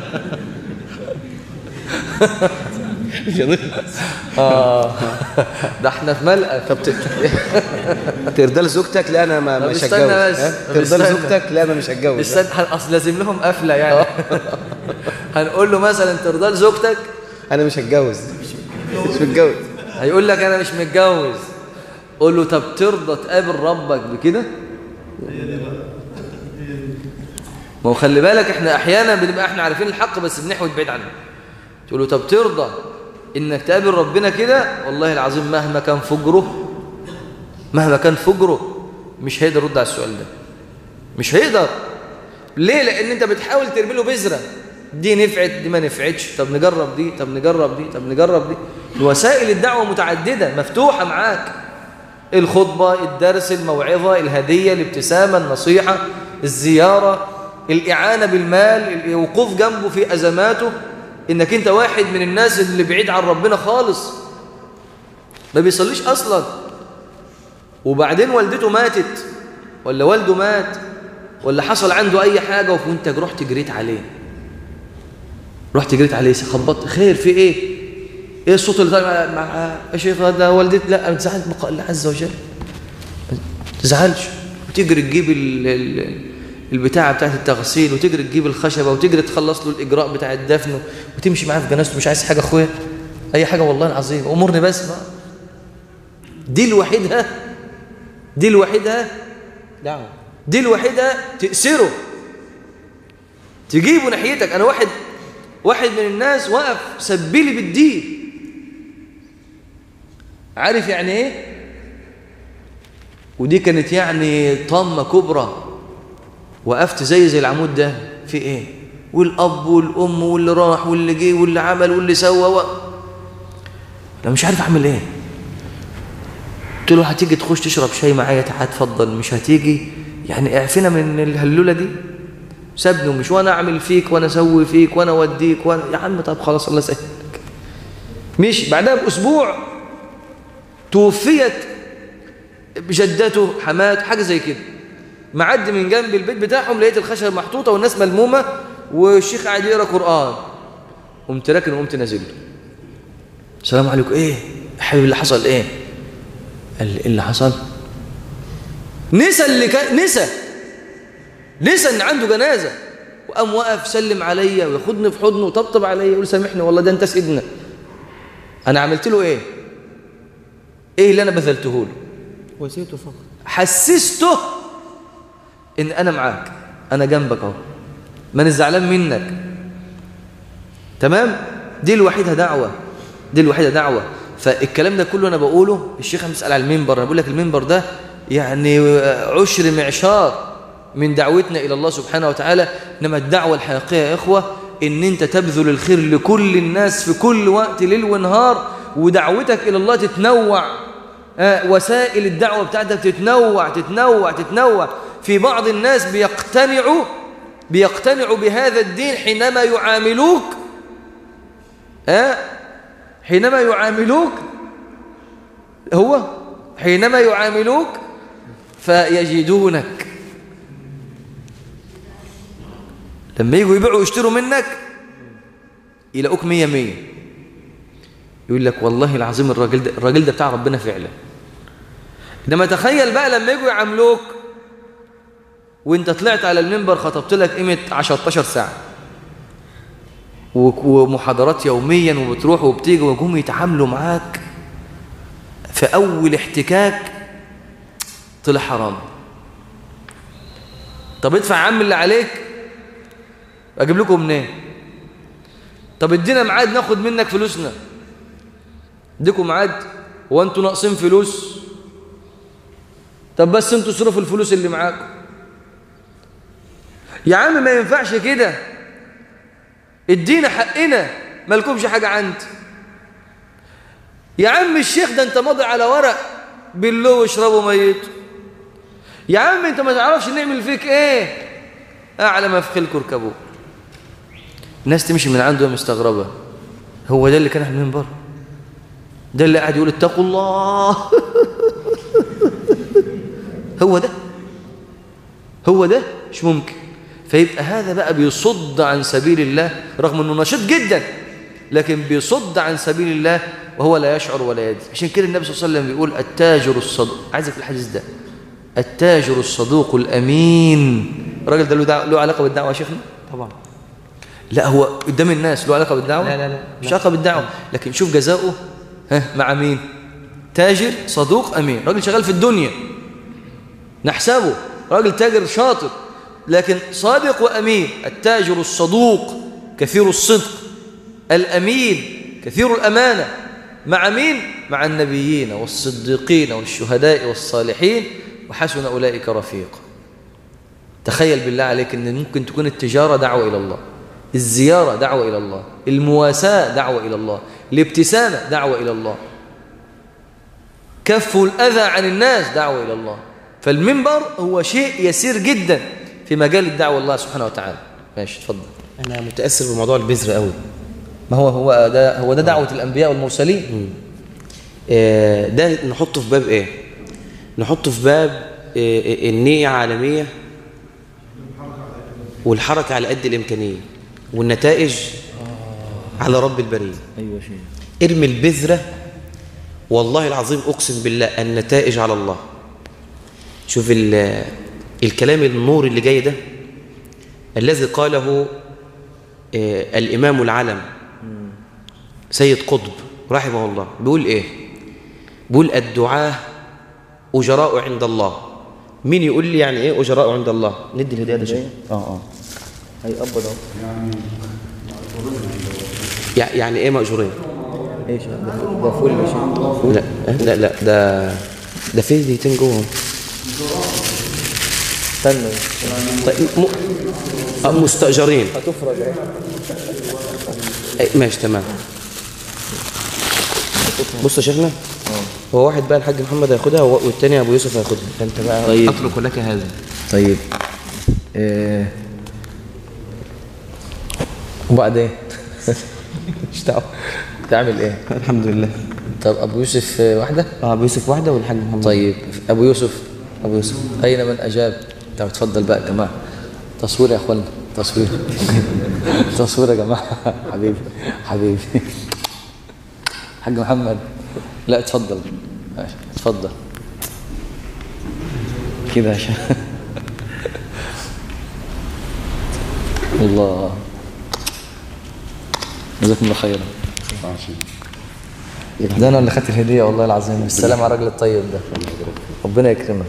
اه ده احنا في ملقى طب ترضى لزوجتك لا انا ما طب مش استنى هتجوز بس. ها؟ طب ترضى استنى. لزوجتك لا انا مش هتجوز استنى اصل لازم لهم قفله يعني هنقول له مثلا ترضى لزوجتك انا مش هتجوز مش متجوز هيقول لك انا مش متجوز قول له طب ترضى تقابل ربك بكده ما هو خلي بالك احنا احيانا بنبقى احنا عارفين الحق بس بنحود بعيد عنه تقول له طب ترضى انك تقابل ربنا كده والله العظيم مهما كان فجره مهما كان فجره مش هيقدر يرد على السؤال ده مش هيقدر ليه لان انت بتحاول ترمي له بذره دي نفعت دي ما نفعتش طب نجرب دي طب نجرب دي طب نجرب دي وسائل الدعوه متعدده مفتوحه معاك الخطبه الدرس الموعظه الهديه الابتسامه النصيحه الزياره الاعانه بالمال الوقوف جنبه في ازماته انك انت واحد من الناس اللي بعيد عن ربنا خالص ما بيصليش اصلا وبعدين والدته ماتت ولا والده مات ولا حصل عنده اي حاجه وانت رحت جريت عليه رحت جريت عليه خبطت خير في ايه ايه الصوت اللي طالع مع- مع يا شيخ ده والدتي لا ما تزعلش بقاء الله عز وجل ما تزعلش وتجري تجيب ال- ال- البتاعه بتاعت التغسيل وتجري تجيب الخشبه وتجري تخلص له الاجراء بتاع الدفن وتمشي معاه في جنازته مش عايز حاجه اخويا اي حاجه والله العظيم امرني بس بقى دي لوحدها دي لوحدها دعوه دي الوحيدة تأسره تجيبه ناحيتك أنا واحد واحد من الناس وقف سبلي بالدين عارف يعني إيه ودي كانت يعني طامة كبرى وقفت زي زي العمود ده في إيه والأب والأم واللي راح واللي جه واللي عمل واللي سوى و... أنا مش عارف أعمل إيه قلت له هتيجي تخش تشرب شاي معايا تعال اتفضل مش هتيجي يعني اعفنا من الهلوله دي سابني ومش وانا اعمل فيك وانا اسوي فيك وانا اوديك وانا يا عم طب خلاص الله يسهلك مش بعدها باسبوع توفيت جدته حماته حاجه زي كده معدي من جنب البيت بتاعهم لقيت الخشب محطوطه والناس ملمومه والشيخ قاعد يقرا قران قمت راكن وقمت نازل له السلام عليكم ايه يا حبيبي اللي حصل ايه قال لي ايه اللي حصل نسى اللي كان نسى نسى ان عنده جنازه وقام واقف سلم عليا وياخدني في حضنه وطبطب عليا يقول سامحني والله ده انت سيدنا انا عملت له ايه ايه اللي انا بذلته له وسيته فقط حسسته ان انا معاك انا جنبك اهو ما انا زعلان منك تمام دي الوحيده دعوه دي الوحيده دعوه فالكلام ده كله انا بقوله الشيخ بيسال على المنبر انا بقول لك المنبر ده يعني عشر معشار من دعوتنا الى الله سبحانه وتعالى انما الدعوه الحقيقيه يا اخوه ان انت تبذل الخير لكل الناس في كل وقت ليل ونهار ودعوتك الى الله تتنوع آه، وسائل الدعوه بتاعتك تتنوع تتنوع تتنوع في بعض الناس بيقتنعوا بيقتنعوا بهذا الدين حينما يعاملوك آه، حينما يعاملوك هو حينما يعاملوك فيجدونك لما يجوا يبيعوا ويشتروا منك يلاقوك مية مية يقول لك والله العظيم الراجل ده الراجل ده بتاع ربنا فعلا انما تخيل بقى لما يجوا يعاملوك وانت طلعت على المنبر خطبت لك قيمه 10 12 ساعه و- ومحاضرات يوميا وبتروح وبتيجي ويجوا يتعاملوا معاك في اول احتكاك طلع حرام طب ادفع يا عم اللي عليك اجيب لكم منين طب ادينا ميعاد ناخد منك فلوسنا اديكم ميعاد هو انتوا ناقصين فلوس طب بس انتوا اصرفوا الفلوس اللي معاكم يا عم ما ينفعش كده ادينا حقنا مالكمش حاجه عندي يا عم الشيخ ده انت ماضي على ورق بالله واشربوا ميت يا عم انت ما تعرفش نعمل فيك ايه اعلى ما في خيلكم اركبوه الناس تمشي من عنده مستغربه هو ده اللي كان على المنبر ده اللي قاعد يقول اتقوا الله هو ده هو ده مش ممكن فيبقى هذا بقى بيصد عن سبيل الله رغم انه نشيط جدا لكن بيصد عن سبيل الله وهو لا يشعر ولا يدري عشان كده النبي صلى الله عليه وسلم بيقول التاجر الصدوق عايزك في الحديث ده التاجر الصدوق الامين الراجل ده له, دعوة له علاقه بالدعوه يا شيخنا طبعا لا هو قدام الناس له علاقه بالدعوه لا، لا، لا. مش علاقه بالدعوه لكن شوف جزاؤه ها مع مين تاجر صدوق امين راجل شغال في الدنيا نحسبه راجل تاجر شاطر لكن صادق وامين التاجر الصدوق كثير الصدق الامين كثير الامانه مع مين مع النبيين والصديقين والشهداء والصالحين وحسن اولئك رفيقا تخيل بالله عليك ان ممكن تكون التجاره دعوه الى الله الزياره دعوه الى الله المواساه دعوه الى الله الابتسامه دعوه الى الله كف الاذى عن الناس دعوه الى الله فالمنبر هو شيء يسير جدا في مجال الدعوه الله سبحانه وتعالى ماشي اتفضل انا متاثر بموضوع البذر قوي ما هو هو ده هو ده دعوه الانبياء والمرسلين آه، ده نحطه في باب ايه نحطه في باب آه، آه، النية عالمية والحركة على قد الإمكانية والنتائج على رب البرية ايوه شيء ارمي البذرة والله العظيم أقسم بالله النتائج على الله شوف ال- الكلام النور اللي جاي ده الذي قاله آه، الإمام العلم سيد قطب رحمه الله بيقول إيه بيقول الدعاة أجراء عند الله مين يقول لي يعني إيه أجراء عند الله ندي الهدية ده شيء اه اه هيقبض اهو يع- يعني إيه مأجورين ايش ده فول يا شيخ لا لا لا ده ده في دقيقتين جوه استنى طيب م... آه، مستأجرين هتفرج اهي أي ماشي تمام بص يا شيخنا هو واحد بقى الحاج محمد هياخدها والتاني ابو يوسف هياخدها فانت بقى طيب. اترك لك هذا طيب إيه. وبعدين مش دعوه تعمل ايه الحمد لله طب ابو يوسف آه، واحده اه ابو يوسف واحده والحاج محمد طيب ابو يوسف ابو يوسف اين من اجاب طب اتفضل بقى يا جماعه تصوير يا اخوانا تصوير تصوير يا جماعه حبيبي حبيبي حاج محمد لا اتفضل ماشي، اتفضل كده عشان الله جزاكم الله خيرا ده انا اللي خدت الهديه والله العظيم السلام على الراجل الطيب ده ربنا يكرمك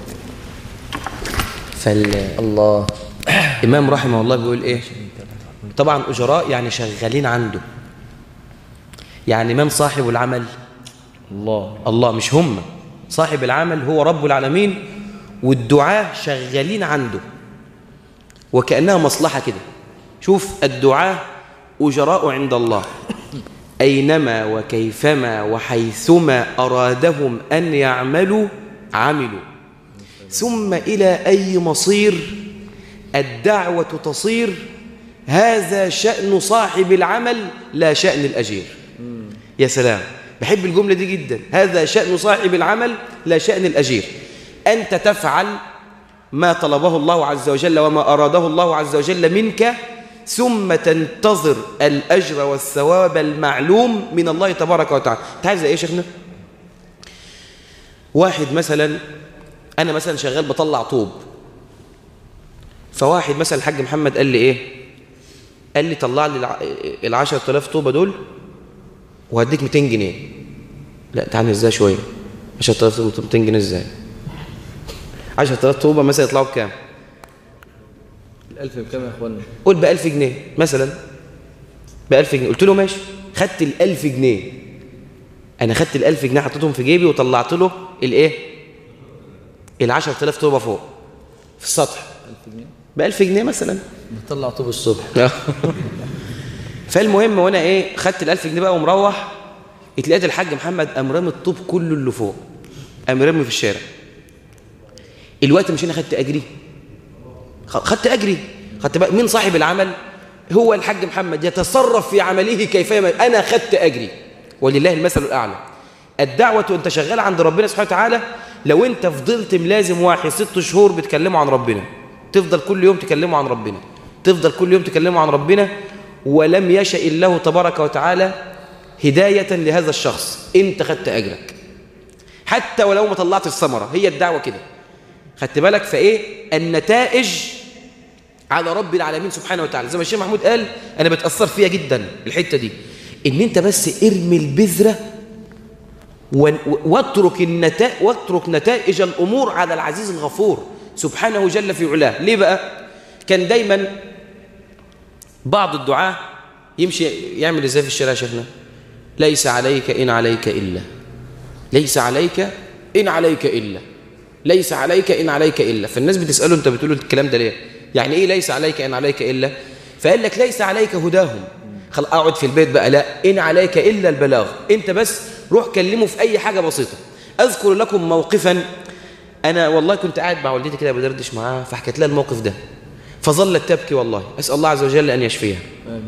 فالإمام الله رحمه الله بيقول إيه طبعا أجراء يعني شغالين عنده يعني من صاحب العمل الله الله مش هم صاحب العمل هو رب العالمين والدعاة شغالين عنده وكأنها مصلحة كده شوف الدعاة أجراء عند الله أينما وكيفما وحيثما أرادهم أن يعملوا عملوا ثم إلى أي مصير الدعوة تصير هذا شأن صاحب العمل لا شأن الأجير يا سلام بحب الجملة دي جدا هذا شأن صاحب العمل لا شأن الأجير أنت تفعل ما طلبه الله عز وجل وما أراده الله عز وجل منك ثم تنتظر الأجر والثواب المعلوم من الله تبارك وتعالى تعال زي إيه يا شيخنا واحد مثلا أنا مثلا شغال بطلع طوب فواحد مثلا الحاج محمد قال لي إيه قال لي طلع لي الع- العشرة آلاف طوبة دول وهديك 200 جنيه لا تعالى ازاي شويه 10000 طوبه 200 جنيه ازاي 10000 طوبه مثلا يطلعوا بكام الألف بكام يا اخوانا قول ب 1000 جنيه مثلا ب 1000 جنيه قلت له ماشي خدت ال 1000 جنيه انا خدت ال 1000 جنيه حطيتهم في جيبي وطلعت له الايه ال 10000 طوبه فوق في السطح 1000 جنيه ب 1000 جنيه مثلا بتطلع طوب الصبح فالمهم وانا ايه خدت ال 1000 جنيه بقى ومروح اتلقيت الحاج محمد قام رامي الطوب كله اللي فوق قام رامي في الشارع الوقت مش انا خدت اجري خ- خدت اجري خدت بقى مين صاحب العمل هو الحاج محمد يتصرف في عمله كيفما انا خدت اجري ولله المثل الاعلى الدعوه وانت شغال عند ربنا سبحانه وتعالى لو انت فضلت ملازم واحد ست شهور بتكلموا عن ربنا تفضل كل يوم تكلموا عن ربنا تفضل كل يوم تكلموا عن ربنا ولم يشاء الله تبارك وتعالى هدايه لهذا الشخص انت خدت اجرك حتى ولو ما طلعت الثمره هي الدعوه كده خدت بالك فايه النتائج على رب العالمين سبحانه وتعالى زي ما الشيخ محمود قال انا بتاثر فيها جدا الحته دي ان انت بس ارمي البذره ون- واترك النتائج واترك نتائج الامور على العزيز الغفور سبحانه جل في علاه ليه بقى كان دايما بعض الدعاة يمشي يعمل ازاي في الشارع يا شيخنا ليس عليك ان عليك الا ليس عليك ان عليك الا ليس عليك ان عليك الا فالناس بتساله انت بتقول له الكلام ده ليه يعني ايه ليس عليك ان عليك الا فقال لك ليس عليك هداهم خل اقعد في البيت بقى لا ان عليك الا البلاغ انت بس روح كلمه في اي حاجه بسيطه اذكر لكم موقفا انا والله كنت قاعد مع والدتي كده بدردش معاها فحكيت لها الموقف ده فظلت تبكي والله اسال الله عز وجل ان يشفيها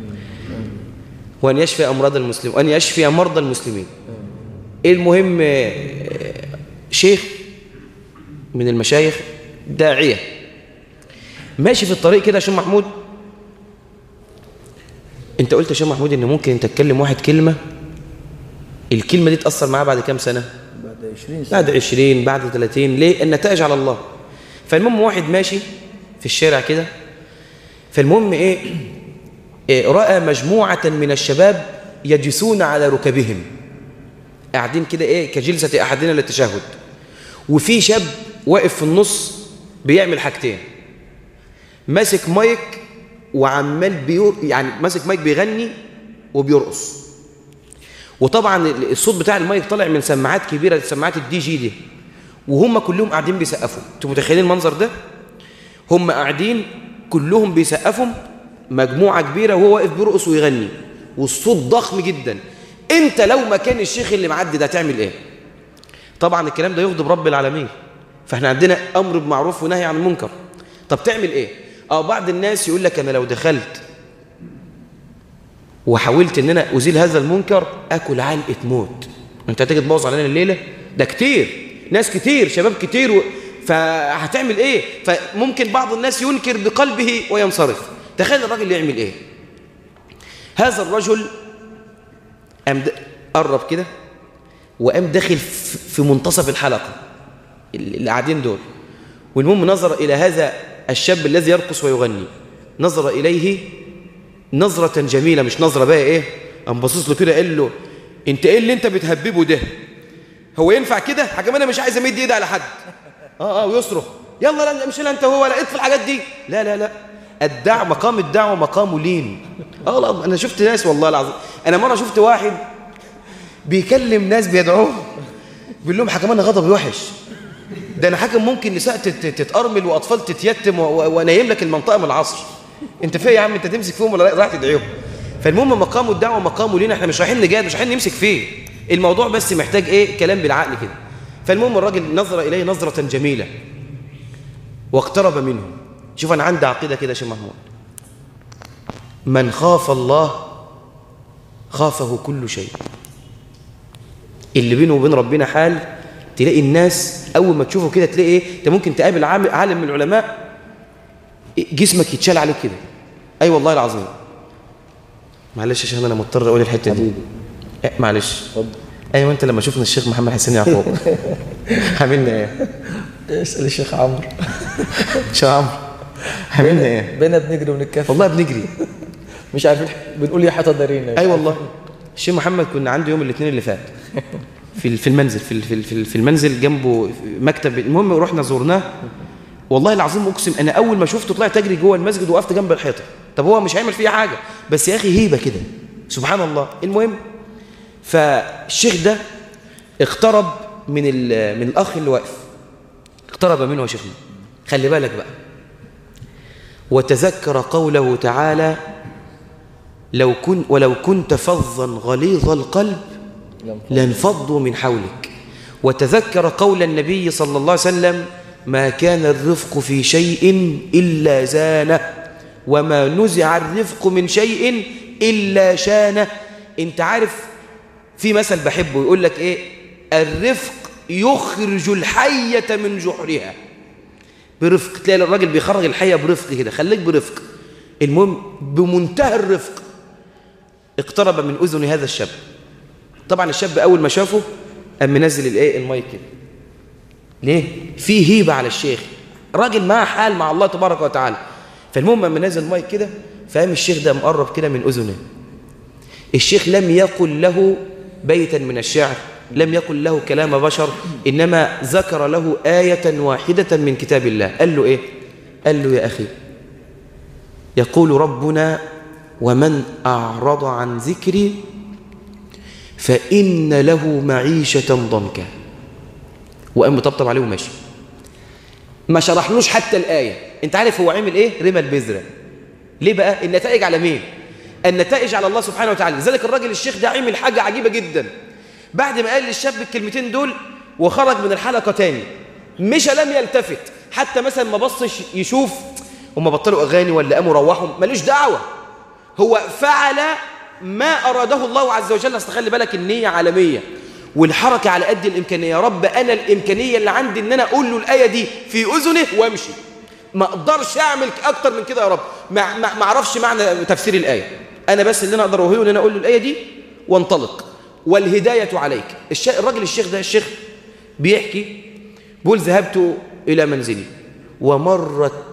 وان يشفي امراض المسلمين وان يشفي مرضى المسلمين المهم آه، شيخ من المشايخ داعيه ماشي في الطريق كده يا شيخ محمود انت قلت يا شيخ محمود ان ممكن انت تكلم واحد كلمه الكلمه دي تاثر معاه بعد كام سنه بعد 20 سنة بعد 20 بعد 30 ليه النتائج على الله فالمهم واحد ماشي في الشارع كده فالمهم ايه, إيه راى مجموعه من الشباب يجلسون على ركبهم قاعدين كده ايه كجلسه احدنا للتشهد وفي شاب واقف في النص بيعمل حاجتين ماسك مايك وعمال بيور يعني ماسك مايك بيغني وبيرقص وطبعا الصوت بتاع المايك طالع من سماعات كبيره سماعات الدي جي دي وهم كلهم قاعدين بيسقفوا انتوا متخيلين المنظر ده هم قاعدين كلهم بيسقفوا مجموعه كبيره وهو واقف بيرقص ويغني والصوت ضخم جدا انت لو مكان الشيخ اللي معدي ده هتعمل ايه طبعا الكلام ده يغضب رب العالمين فاحنا عندنا امر بمعروف ونهي عن المنكر طب تعمل ايه اه بعض الناس يقول لك انا لو دخلت وحاولت ان انا ازيل هذا المنكر اكل علقه موت انت هتيجي تبوظ علينا الليله ده كتير ناس كتير شباب كتير و... فهتعمل ايه فممكن بعض الناس ينكر بقلبه وينصرف تخيل الراجل يعمل ايه هذا الرجل قام د- قرب كده وقام داخل في في منتصف الحلقه اللي قاعدين دول والمهم نظر الى هذا الشاب الذي يرقص ويغني نظر اليه نظرة جميلة مش نظرة بقى ايه قام باصص له كده قال له انت ايه اللي انت بتهببه ده هو ينفع كده حكم انا مش عايز امد ايدي على حد اه اه ويصرخ يلا لا مش لا انت هو لا اطفي الحاجات دي لا لا لا الدعوة مقام الدعوة مقام لين اه لا انا شفت ناس والله العظيم انا مرة شفت واحد بيكلم ناس بيدعوه بيقول لهم حكم انا غضبي وحش ده انا حاكم ممكن نساء تت- تتأرمل واطفال تتيتم و- و- وانيم لك المنطقة من العصر انت فيه يا عم انت تمسك فيهم ولا رايح تدعيهم فالمهم مقام الدعوة مقامه لينا احنا مش رايحين نجاد مش رايحين نمسك فيه الموضوع بس محتاج ايه كلام بالعقل كده فالمهم الراجل نظر اليه نظرة جميلة واقترب منه شوف انا عندي عقيدة كده يا شيخ محمود من خاف الله خافه كل شيء اللي بينه وبين ربنا حال تلاقي الناس اول ما تشوفه كده تلاقي ايه انت ممكن تقابل عام- عالم من العلماء جسمك يتشال عليه كده اي أيوة والله العظيم معلش يا شيخ انا مضطر اقول الحته دي إيه معلش ايوه انت لما شفنا الشيخ محمد حسين يعقوب عاملنا ايه اسال الشيخ عمرو شيخ عمرو عاملنا ايه بينا بنجري ونتكفل والله بنجري مش عارفين بنقول يا حيطه دارينا اي والله الشيخ محمد كنا عنده يوم الاثنين اللي فات في في المنزل في في في- في المنزل جنبه مكتب المهم رحنا زورناه والله العظيم اقسم انا اول ما شفته طلعت اجري جوه المسجد وقفت جنب الحيطه طب هو مش هيعمل فيها حاجه بس يا اخي هيبه كده سبحان الله المهم فالشيخ ده اقترب من ال- من الاخ اللي واقف اقترب منه يا شيخنا خلي بالك بقى وتذكر قوله تعالى لو كن ولو كنت فظا غليظ القلب لانفضوا من حولك وتذكر قول النبي صلى الله عليه وسلم ما كان الرفق في شيء إلا زانه وما نزع الرفق من شيء إلا شانه انت عارف في مثل بحبه يقول لك ايه الرفق يخرج الحية من جحرها برفق تلاقي الراجل بيخرج الحية برفق كده خليك برفق المهم بمنتهى الرفق اقترب من أذن هذا الشاب طبعا الشاب أول ما شافه قام منزل الايه المايك كده ليه في هيبة على الشيخ راجل معاه حال مع الله تبارك وتعالى فالمهم قام منزل المايك كده فقام الشيخ ده مقرب كده من أذنه الشيخ لم يقل له بيتا من الشعر لم يقل له كلام بشر إنما ذكر له آية واحدة من كتاب الله قال له إيه قال له يا أخي يقول ربنا ومن أعرض عن ذكري فإن له معيشة ضنكا وقام مطبطب عليه وماشي ما شرحلوش حتى الآية انت عارف هو عمل ايه رمى البذرة ليه بقى النتائج على مين النتائج على الله سبحانه وتعالى لذلك الراجل الشيخ ده عمل حاجة عجيبة جدا بعد ما قال للشاب الكلمتين دول وخرج من الحلقة تاني مش لم يلتفت حتى مثلا ما بصش يشوف هم بطلوا أغاني ولا قاموا روحوا ملوش دعوة هو فعل ما أراده الله عز وجل أصل خلي بالك النية عالمية والحركة على قد الإمكانية يا رب أنا الإمكانية اللي عندي إن أنا أقول له الآية دي في أذنه وأمشي ما أقدرش أعمل أكتر من كده يا رب ما, ما, ما أعرفش معنى تفسير الآية أنا بس اللي أنا أقدر أقوله إن أنا أقول له الآية دي وانطلق والهداية عليك الش... الراجل الشيخ ده الشيخ بيحكي بيقول ذهبت إلى منزلي ومرت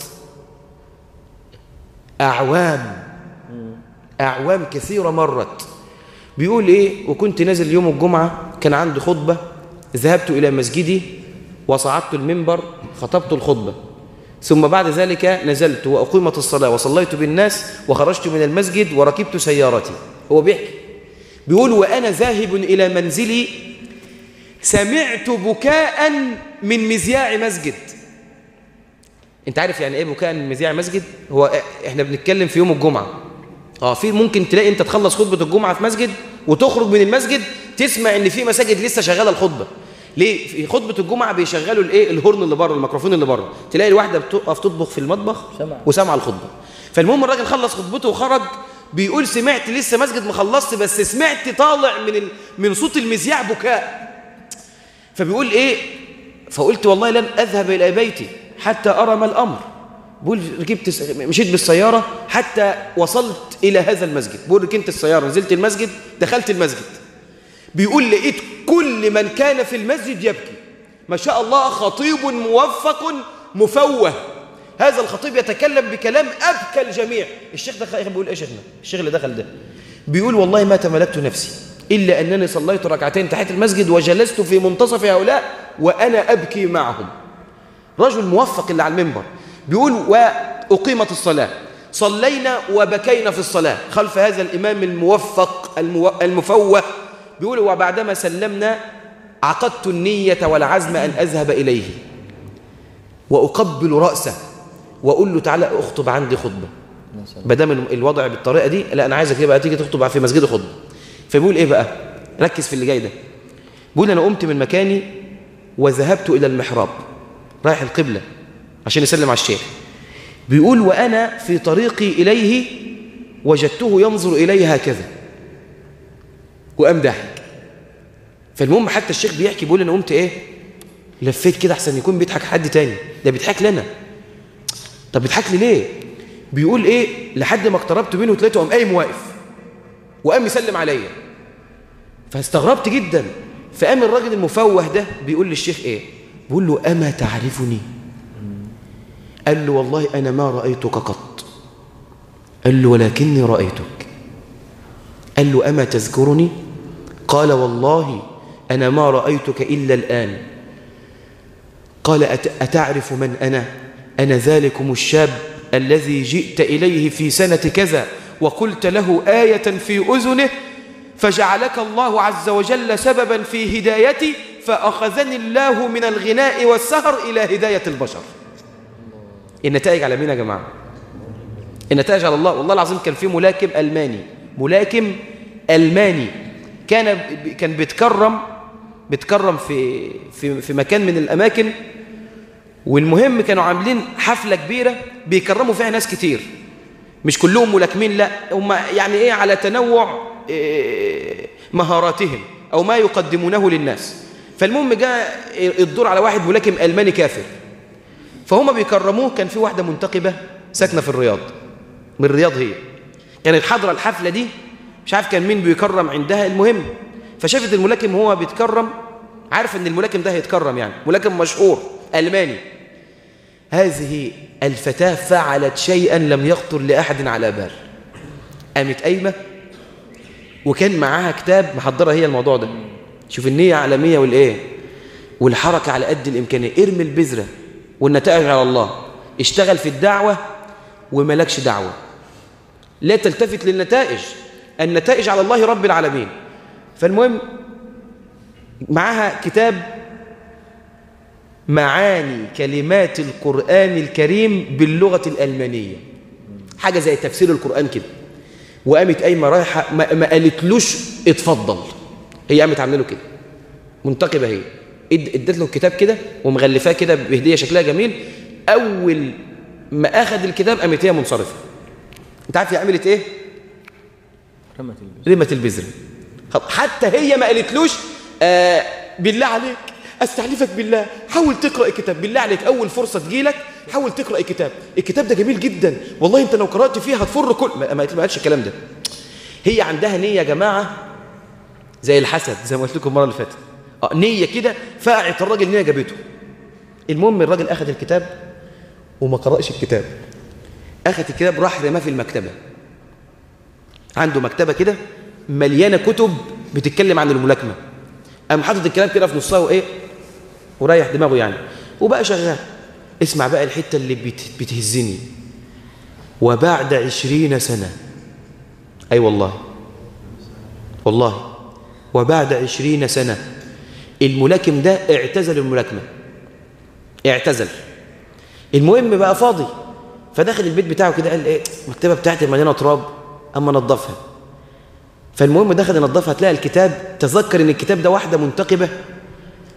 أعوام أعوام كثيرة مرت بيقول إيه وكنت نازل يوم الجمعة كان عندي خطبة ذهبت إلى مسجدي وصعدت المنبر خطبت الخطبة ثم بعد ذلك نزلت وأقيمت الصلاة وصليت بالناس وخرجت من المسجد وركبت سيارتي هو بيحكي بيقول وأنا ذاهب إلى منزلي سمعت بكاء من مذياع مسجد انت عارف يعني ايه بكاء من مذياع مسجد هو احنا بنتكلم في يوم الجمعة اه في ممكن تلاقي انت تخلص خطبة الجمعة في مسجد وتخرج من المسجد تسمع ان في مساجد لسه شغالة الخطبة ليه في خطبه الجمعه بيشغلوا الايه الهورن اللي بره الميكروفون اللي بره تلاقي الواحده بتقف تطبخ في المطبخ سمع. وسامعه الخطبه فالمهم الراجل خلص خطبته وخرج بيقول سمعت لسه مسجد ما خلصت بس سمعت طالع من ال... من صوت المذياع بكاء فبيقول ايه فقلت والله لن اذهب الى بيتي حتى ارى ما الامر بقول ركبت س- مشيت بالسياره حتى وصلت الى هذا المسجد بقول ركبت السياره نزلت المسجد دخلت المسجد بيقول لقيت كل من كان في المسجد يبكي ما شاء الله خطيب موفق مفوه هذا الخطيب يتكلم بكلام أبكى الجميع الشيخ ده بيقول ايه يا شيخنا الشيخ اللي دخل ده بيقول والله ما تملكت نفسي إلا أنني صليت ركعتين تحت المسجد وجلست في منتصف هؤلاء وأنا أبكي معهم رجل موفق اللي على المنبر بيقول وأقيمت الصلاة صلينا وبكينا في الصلاة خلف هذا الإمام الموفق المو... المفوه بيقول وبعدما سلمنا عقدت النية والعزم أن أذهب إليه وأقبل رأسه وأقول له تعالى أخطب عندي خطبة بدام الوضع بالطريقة دي لا أنا عايزك بقى تيجي تخطب في مسجد خطبة فبيقول إيه بقى ركز في اللي جاي ده بيقول أنا قمت من مكاني وذهبت إلى المحراب رايح القبلة عشان يسلم على الشيخ بيقول وأنا في طريقي إليه وجدته ينظر إلي هكذا وقام ضاحك فالمهم حتى الشيخ بيحكي بيقول أنا قمت إيه لفيت كده أحسن يكون بيضحك حد تاني ده بيضحك لنا طب بيضحك لي ليه بيقول إيه لحد ما اقتربت منه تلاقيته قام قايم واقف وقام يسلم عليا فاستغربت جدا فقام الراجل المفوه ده بيقول للشيخ ايه بيقول له اما تعرفني قال له والله انا ما رايتك قط قال له ولكني رايتك قال له اما تذكرني قال والله انا ما رايتك الا الان قال أت اتعرف من انا انا ذلكم الشاب الذي جئت اليه في سنه كذا وقلت له ايه في اذنه فجعلك الله عز وجل سببا في هدايتي فأخذني الله من الغناء والسهر إلى هداية البشر النتائج على مين يا جماعة النتائج على الله والله العظيم كان في ملاكم ألماني ملاكم ألماني كان كان بيتكرم بيتكرم في في في مكان من الأماكن والمهم كانوا عاملين حفلة كبيرة بيكرموا فيها ناس كتير مش كلهم ملاكمين لا هم يعني ايه على تنوع إيه مهاراتهم او ما يقدمونه للناس فالمهم جاء الدور على واحد ملاكم الماني كافر فهم بيكرموه كان في واحده منتقبه ساكنه في الرياض من الرياض هي كانت حاضره الحفله دي مش عارف كان مين بيكرم عندها المهم فشافت الملاكم هو بيتكرم عارف ان الملاكم ده هيتكرم يعني ملاكم مشهور الماني هذه الفتاة فعلت شيئا لم يخطر لأحد على بال قامت قايمة وكان معاها كتاب محضرة هي الموضوع ده شوف النية عالمية والإيه والحركة على قد الإمكانية ارمي البذرة والنتائج على الله اشتغل في الدعوة وملكش دعوة لا تلتفت للنتائج النتائج على الله رب العالمين فالمهم معاها كتاب معاني كلمات القرآن الكريم باللغة الألمانية حاجة زي تفسير القرآن كده وقامت قايمة رايحة ما, ما قالتلوش اتفضل هي قامت عامله له كده منتقبة هي ادت له الكتاب كده ومغلفاه كده بهدية شكلها جميل أول ما أخذ الكتاب قامت هي منصرفة أنت عارف هي عملت إيه؟ رمت البذر رمت البذرة حتى هي ما قالتلوش آه بالله عليك استحلفك بالله حاول تقرأ الكتاب بالله عليك أول فرصة تجيلك حاول تقرأ الكتاب الكتاب ده جميل جدا والله أنت لو قرأت فيه هتفر كل ما ما قالش الكلام ده هي عندها نية يا جماعة زي الحسد زي ما قلت لكم المرة اللي فاتت آه نية كده فقعت الراجل نية جابته المهم الراجل أخذ الكتاب وما قرأش الكتاب أخذ الكتاب راح رماه في المكتبة عنده مكتبة كده مليانة كتب بتتكلم عن الملاكمة قام حاطط الكلام كده في نصها وايه وريح دماغه يعني وبقى شغال اسمع بقى الحتة اللي بت... بتهزني وبعد عشرين سنة أي أيوة والله والله وبعد عشرين سنة الملاكم ده اعتزل الملاكمة اعتزل المهم بقى فاضي فدخل البيت بتاعه كده قال ايه المكتبة بتاعتي مليانة تراب أما نظفها فالمهم دخل ينظفها تلاقي الكتاب تذكر ان الكتاب ده واحدة منتقبة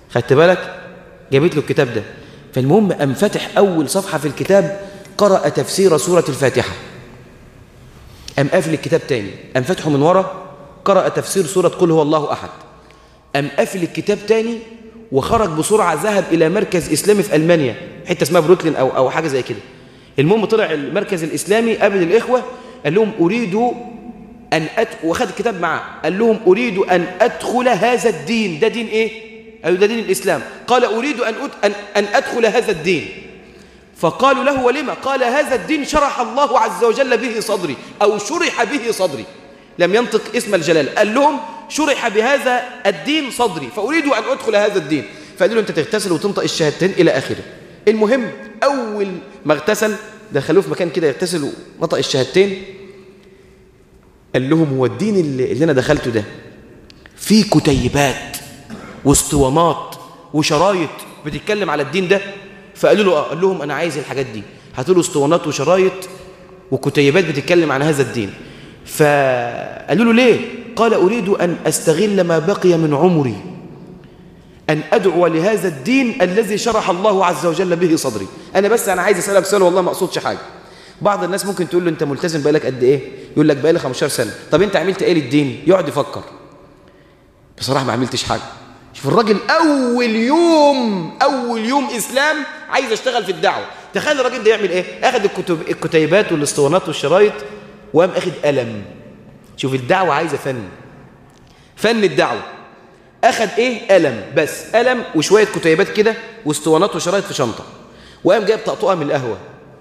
خدت بالك جابت له الكتاب ده فالمهم قام فتح اول صفحه في الكتاب قرأ تفسير سوره الفاتحه قام قافل الكتاب تاني قام فتحه من ورا قرأ تفسير سوره قل هو الله احد قام قافل الكتاب تاني وخرج بسرعه ذهب الى مركز اسلامي في المانيا حته اسمها بروكلين او او حاجه زي كده المهم طلع المركز الاسلامي قابل الاخوه قال لهم اريد ان أت... واخد الكتاب معاه قال لهم اريد ان ادخل هذا الدين ده دين ايه قالوا ده دين الاسلام قال اريد ان أت... ان ان ادخل هذا الدين فقالوا له ولما قال هذا الدين شرح الله عز وجل به صدري او شرح به صدري لم ينطق اسم الجلال قال لهم شرح بهذا الدين صدري فاريد ان ادخل هذا الدين فقالوا له انت تغتسل وتنطق الشهادتين الى اخره المهم اول ما اغتسل دخلوه في مكان كده يغتسل ونطق الشهادتين قال لهم هو الدين اللي, اللي انا دخلته ده فيه كتيبات واسطوانات وشرايط بتتكلم على الدين ده فقالوا له اه قال لهم انا عايز الحاجات دي هاتوا له اسطوانات وشرايط وكتيبات بتتكلم عن هذا الدين فقالوا له ليه قال اريد ان استغل ما بقي من عمري أن أدعو لهذا الدين الذي شرح الله عز وجل به صدري أنا بس أنا عايز أسألك سؤال والله ما أقصدش حاجة بعض الناس ممكن تقول له أنت ملتزم بقالك قد إيه يقول لك بقالي 15 سنة طب أنت عملت إيه للدين يقعد يفكر بصراحة ما عملتش حاجة شوف الراجل أول يوم أول يوم إسلام عايز أشتغل في الدعوة تخيل الراجل ده يعمل إيه أخذ الكتب الكتيبات والاسطوانات والشرايط وقام أخذ قلم شوف الدعوة عايزة فن فن الدعوة أخذ إيه قلم بس قلم وشوية كتيبات كده واسطوانات وشرايط في شنطة وقام جايب طقطقة من القهوة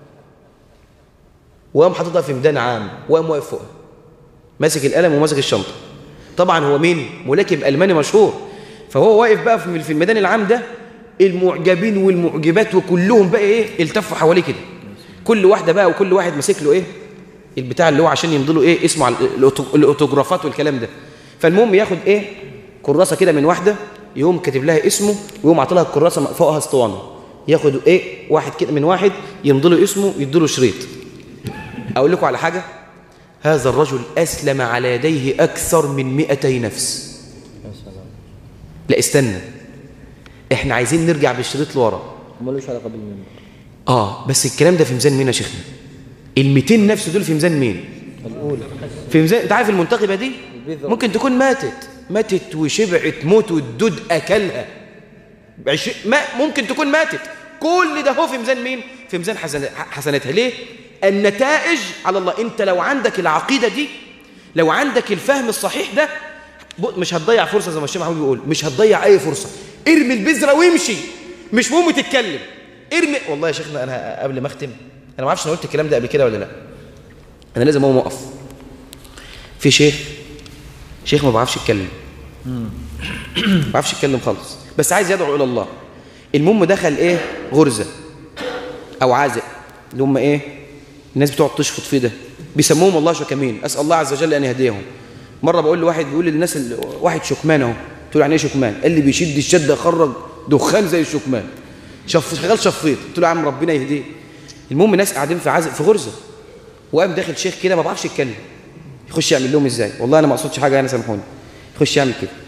وقام حاططها في ميدان عام وقام واقف فوقها ماسك القلم وماسك الشنطة طبعا هو مين ملاكم ألماني مشهور فهو واقف بقى في الميدان العام ده المعجبين والمعجبات وكلهم بقى ايه التفوا حواليه كده كل واحدة بقى وكل واحد ماسك له ايه البتاع اللي هو عشان يمضي له ايه اسمه على الاوتوجرافات والكلام ده فالمهم ياخد ايه كراسه كده من واحده يقوم كاتب لها اسمه ويقوم عاطي لها الكراسه فوقها اسطوانه ياخد ايه واحد كده من واحد يمضي له اسمه يدي له شريط اقول لكم على حاجه هذا الرجل اسلم على يديه اكثر من 200 نفس لا استنى احنا عايزين نرجع بالشريط لورا ملوش علاقه بالمنبر اه بس الكلام ده في ميزان مين يا شيخنا ال 200 نفس دول في ميزان مين الاولى في ميزان انت عارف المنتقبه دي البذرة. ممكن تكون ماتت ماتت وشبعت موت والدود اكلها بعش... ما ممكن تكون ماتت كل ده هو في ميزان مين في ميزان حسن... حسناتها ليه النتائج على الله انت لو عندك العقيده دي لو عندك الفهم الصحيح ده ب- مش هتضيع فرصه زي ما الشيخ محمود بيقول مش هتضيع اي فرصه ارمي البذره وامشي مش مهم تتكلم ارمي والله يا شيخنا انا قبل ما اختم انا ما اعرفش انا قلت الكلام ده قبل كده ولا لا انا لازم اقوم اقف في شيخ شيخ ما بعرفش يتكلم ما بعرفش يتكلم خالص بس عايز يدعو الى الله المهم دخل ايه غرزه او عازق اللي هم ايه الناس بتقعد تشفط فيه ده بيسموهم الله شكمين اسال الله عز وجل ان يهديهم مره بقول لواحد بيقول للناس اللي واحد شكمان اهو قلت له يعني ايه شكمان قال لي بيشد الشده يخرج دخان زي الشكمان شف شغال شفيط قلت له يا عم ربنا يهديه المهم ناس قاعدين في عازق في غرزه وقام داخل شيخ كده ما بعرفش يتكلم يخش يعمل لهم ازاي والله انا ما اقصدش حاجه انا سامحوني يخش يعمل كده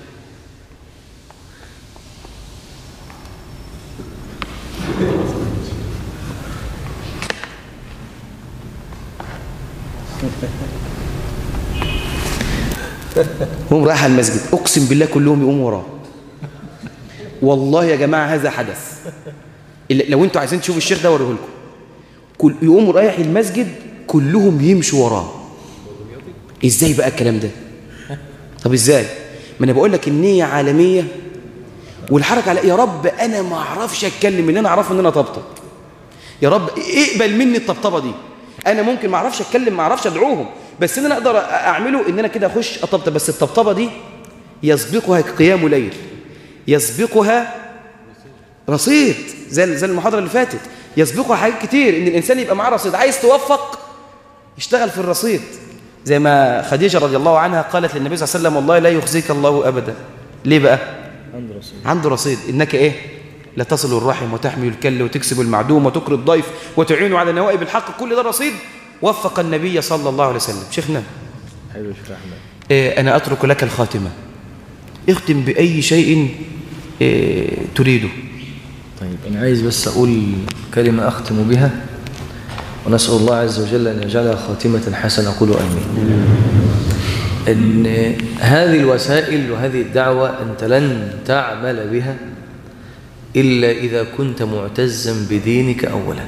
هم رايح على المسجد اقسم بالله كلهم يقوموا وراه والله يا جماعه هذا حدث اللي- لو انتوا عايزين تشوفوا الشيخ ده اوريه لكم كل يقوموا رايح المسجد كلهم يمشوا وراه ازاي بقى الكلام ده طب ازاي ما انا بقول لك النيه عالميه والحركه على يا رب انا ما اعرفش اتكلم اللي انا اعرفه ان انا طبطب يا رب اقبل مني الطبطبه دي انا ممكن ما اعرفش اتكلم ما اعرفش ادعوهم بس ان انا اقدر اعمله ان انا كده اخش اطبطب بس الطبطبه دي يسبقها قيام ليل يسبقها رصيد زي زي المحاضره اللي فاتت يسبقها حاجات كتير ان الانسان يبقى معاه رصيد عايز توفق يشتغل في الرصيد زي ما خديجه رضي الله عنها قالت للنبي صلى الله عليه وسلم والله لا يخزيك الله ابدا ليه بقى عنده رصيد عنده رصيد انك ايه لا تصل الرحم وتحمي الكل وتكسب المعدوم وتقري الضيف وتعين على نوائب الحق كل ده رصيد وفق النبي صلى الله عليه وسلم شيخنا حلو يا شيخ احمد إيه أنا أترك لك الخاتمة اختم بأي شيء إيه تريده طيب أنا عايز بس أقول كلمة أختم بها ونسأل الله عز وجل أن يجعلها خاتمة حسنة قولوا آمين أن هذه الوسائل وهذه الدعوة أنت لن تعمل بها إلا إذا كنت معتزا بدينك أولا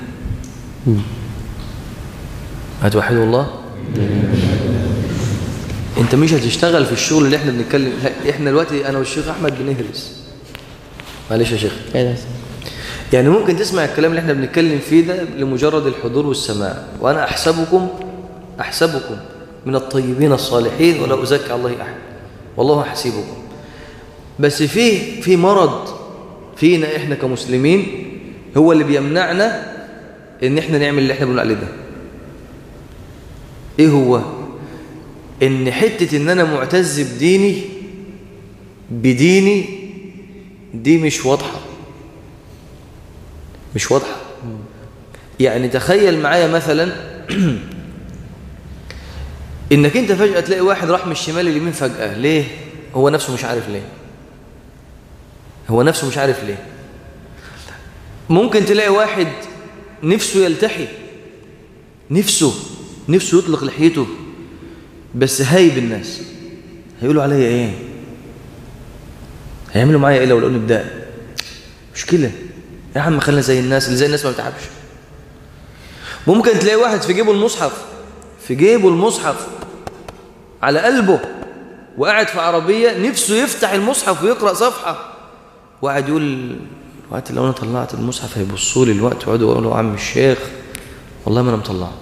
هتوحدوا الله انت مش هتشتغل في الشغل اللي احنا بنتكلم احنا دلوقتي انا والشيخ احمد بنهرس معلش يا شيخ يعني ممكن تسمع الكلام اللي احنا بنتكلم فيه ده لمجرد الحضور والسماع وانا احسبكم احسبكم من الطيبين الصالحين ولا ازكي الله احد والله حسيبكم بس في في مرض فينا احنا كمسلمين هو اللي بيمنعنا ان احنا نعمل اللي احنا بنقول عليه ده ايه هو ان حته ان انا معتز بديني بديني دي مش واضحه مش واضحه يعني تخيل معايا مثلا انك انت فجاه تلاقي واحد راح من الشمال لليمين فجاه ليه هو نفسه مش عارف ليه هو نفسه مش عارف ليه ممكن تلاقي واحد نفسه يلتحي نفسه نفسه يطلق لحيته بس هايب الناس هيقولوا عليا ايه هيعملوا معايا ايه لو لقوني بداء مشكله يا عم خلينا زي الناس اللي زي الناس ما بتعبش ممكن تلاقي واحد في جيبه المصحف في جيبه المصحف على قلبه وقاعد في عربية نفسه يفتح المصحف ويقرأ صفحة وقاعد يقول الوقت لو أنا طلعت المصحف هيبصوا لي الوقت ويقعدوا يقولوا عم الشيخ والله ما أنا مطلعه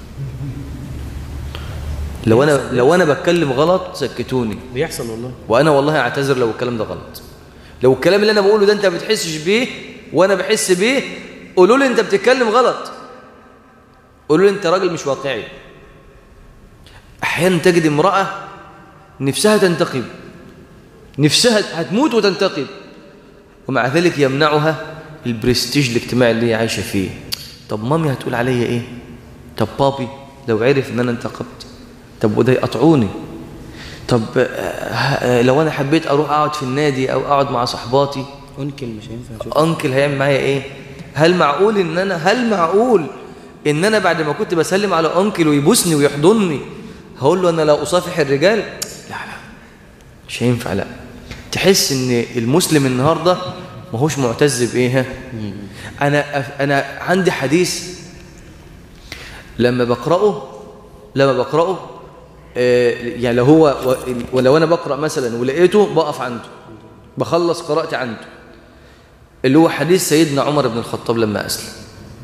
لو أنا لو أنا بتكلم غلط سكتوني بيحصل والله وأنا والله أعتذر لو الكلام ده غلط لو الكلام اللي أنا بقوله ده أنت ما بتحسش بيه وأنا بحس بيه قولوا لي أنت بتتكلم غلط قولوا لي أنت راجل مش واقعي أحيانا تجد امرأة نفسها تنتقم نفسها هتموت وتنتقم ومع ذلك يمنعها البرستيج الاجتماعي اللي هي عايشة فيه طب مامي هتقول عليا ايه طب بابي لو عرف ان انا انتقبت طب وده يقطعوني طب آه، لو انا حبيت اروح اقعد في النادي او اقعد مع صحباتي انكل مش هينفع اشوف انكل هيعمل معايا ايه هل معقول ان انا هل معقول ان انا بعد ما كنت بسلم على انكل ويبوسني ويحضني هقول له انا لا اصافح الرجال لا لا مش هينفع لا تحس ان المسلم النهارده ما هوش معتز بايه ها؟ انا أف- انا عندي حديث لما بقراه لما بقراه آه، يعني لو هو و- ولو انا بقرا مثلا ولقيته بقف عنده بخلص قراءتي عنده اللي هو حديث سيدنا عمر بن الخطاب لما أسلم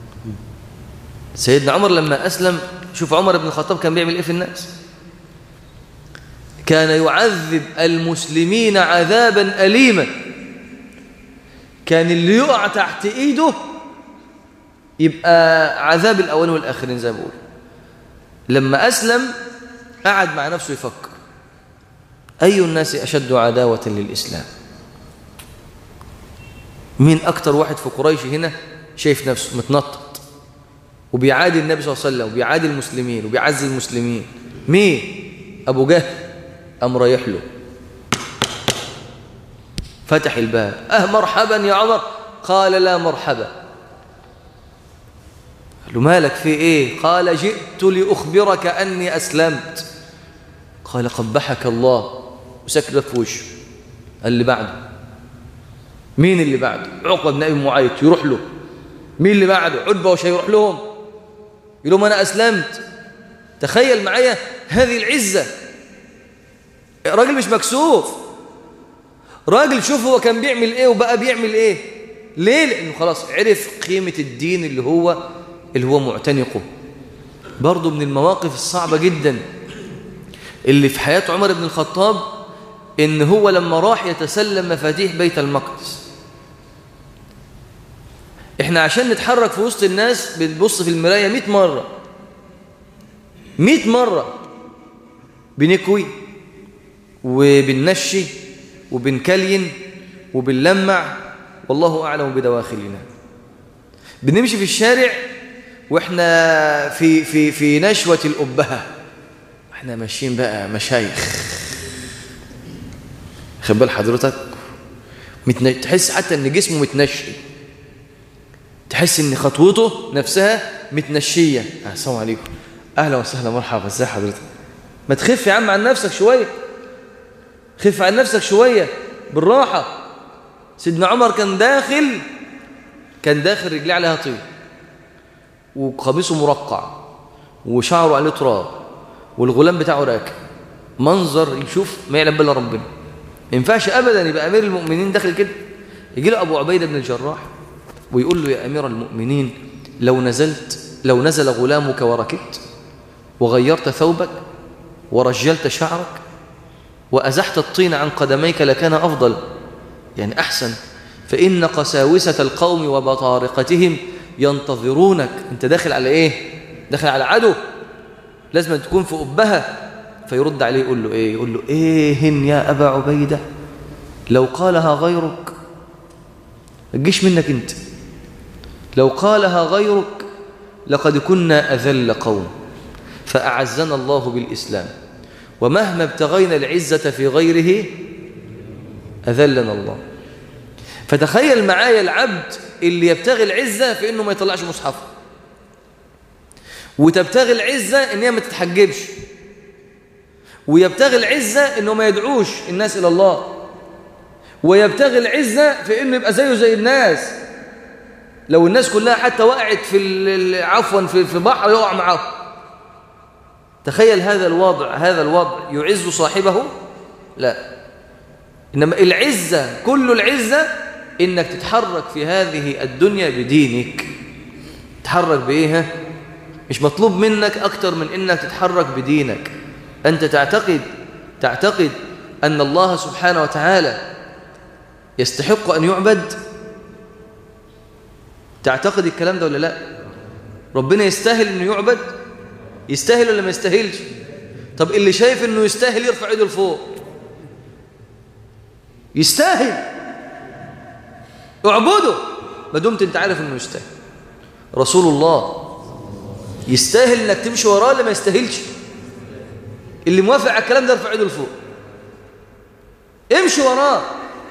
سيدنا عمر لما أسلم شوف عمر بن الخطاب كان بيعمل إيه في الناس كان يعذب المسلمين عذابا أليما كان اللي يقع تحت إيده يبقى عذاب الأول والآخرين زي ما بقول لما أسلم قعد مع نفسه يفكر أي الناس أشد عداوة للإسلام مين أكتر واحد في قريش هنا شايف نفسه متنطط وبيعادي النبي صلى الله عليه وسلم وبيعادي المسلمين وبيعزي المسلمين مين أبو جهل أم رايح له فتح الباب أه مرحبا يا عمر قال لا مرحبا قال له مالك في إيه قال جئت لأخبرك أني أسلمت قال قبحك الله وسكت في وشه اللي بعده مين اللي بعده عقبة بن أبي معيط يروح له مين اللي بعده عتبة وش هيروح لهم يقول لهم أنا أسلمت تخيل معايا هذه العزة راجل مش مكسوف راجل شوف هو كان بيعمل ايه وبقى بيعمل ايه ليه لانه خلاص عرف قيمة الدين اللي هو اللي هو معتنقه برضه من المواقف الصعبة جدا اللي في حياة عمر بن الخطاب ان هو لما راح يتسلم مفاتيح بيت المقدس احنا عشان نتحرك في وسط الناس بنبص في المراية 100 مرة 100 مرة بنكوي وبننشي وبنكلين وبنلمع والله أعلم بدواخلنا بنمشي في الشارع واحنا في في في نشوة الأبهة احنا ماشيين بقى مشايخ خد بال حضرتك متن... تحس حتى ان جسمه متنشي تحس ان خطوته نفسها متنشيه آه، السلام عليكم اهلا وسهلا مرحبا ازي حضرتك ما تخف يا عم عن نفسك شويه خف عن نفسك شويه بالراحه سيدنا عمر كان داخل كان داخل رجليه عليها طين وقميصه مرقع وشعره عليه تراب والغلام بتاعه راكب منظر يشوف ما يعلم بالله ربنا ما ينفعش ابدا يبقى امير المؤمنين داخل كده يجي له ابو عبيده بن الجراح ويقول له يا امير المؤمنين لو نزلت لو نزل غلامك وركبت وغيرت ثوبك ورجلت شعرك وازحت الطين عن قدميك لكان افضل يعني احسن فان قساوسه القوم وبطارقتهم ينتظرونك انت داخل على ايه داخل على عدو لازم تكون في قبها فيرد عليه يقول له ايه يقول له ايه يا ابا عبيده لو قالها غيرك ما تجيش منك انت لو قالها غيرك لقد كنا اذل قوم فاعزنا الله بالاسلام ومهما ابتغينا العزه في غيره اذلنا الله فتخيل معايا العبد اللي يبتغي العزه في انه ما يطلعش مصحفه وتبتغي العزه ان هي ما تتحجبش ويبتغي العزة انه ما يدعوش الناس الى الله ويبتغي العزة في انه يبقى زيه زي الناس لو الناس كلها حتى وقعت في ال- عفوا في في بحر يقع معه تخيل هذا الوضع هذا الوضع يعز صاحبه لا انما العزة كل العزة انك تتحرك في هذه الدنيا بدينك تتحرك بايه ها؟ مش مطلوب منك اكتر من انك تتحرك بدينك أنت تعتقد تعتقد أن الله سبحانه وتعالى يستحق أن يعبد تعتقد الكلام ده ولا لا ربنا يستاهل أنه يعبد يستاهل ولا ما يستاهلش طب اللي شايف أنه يستاهل يرفع يده لفوق يستاهل اعبده ما دمت انت عارف انه يستاهل رسول الله يستاهل انك تمشي وراه ولا ما يستاهلش اللي موافق على الكلام ده ارفع ايده لفوق امشي وراه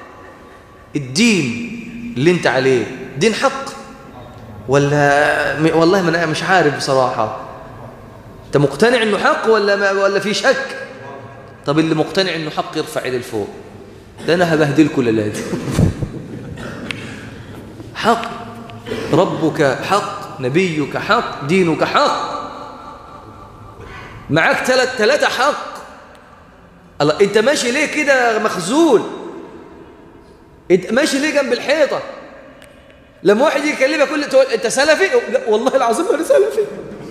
الدين اللي انت عليه دين حق ولا م- والله ما انا مش عارف بصراحه انت مقتنع انه حق ولا ما ولا في شك طب اللي مقتنع انه حق يرفع ايده لفوق ده انا هبهدلكم الليله دي حق ربك حق نبيك حق دينك حق معاك ثلاث ثلاثة حق الله انت ماشي ليه كده مخزول انت ماشي ليه جنب الحيطة لما واحد يجي يكلمك يقول لي تقول انت سلفي لا والله العظيم انا سلفي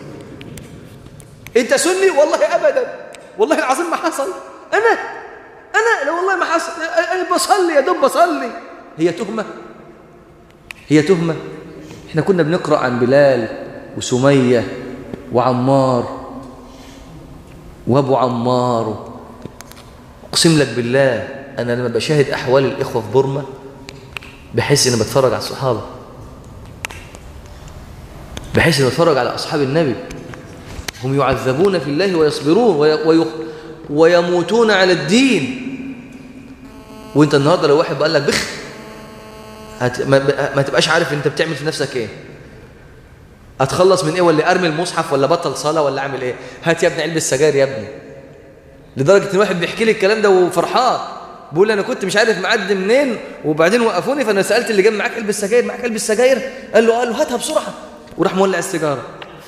انت سني والله ابدا والله العظيم ما حصل انا انا لا والله ما حصل انا بصلي يا دوب بصلي هي تهمه هي تهمه احنا كنا بنقرا عن بلال وسميه وعمار وابو عمار اقسم لك بالله انا لما بشاهد احوال الاخوه في بورما بحس اني بتفرج على الصحابه بحس اني بتفرج على اصحاب النبي هم يعذبون في الله ويصبرون وي وي ويموتون على الدين وانت النهارده لو واحد قال لك بخ هت ما, ما تبقاش عارف انت بتعمل في نفسك ايه هتخلص من ايه ولا ارمي المصحف ولا بطل صلاه ولا اعمل ايه هات يا ابني علبه سجاير يا ابني لدرجه ان واحد بيحكي لي الكلام ده وفرحان بيقول لي انا كنت مش عارف معدي منين وبعدين وقفوني فانا سالت اللي جنب معاك علبه سجاير معاك علبه سجاير قال له قال له هاتها بسرعه وراح مولع السيجاره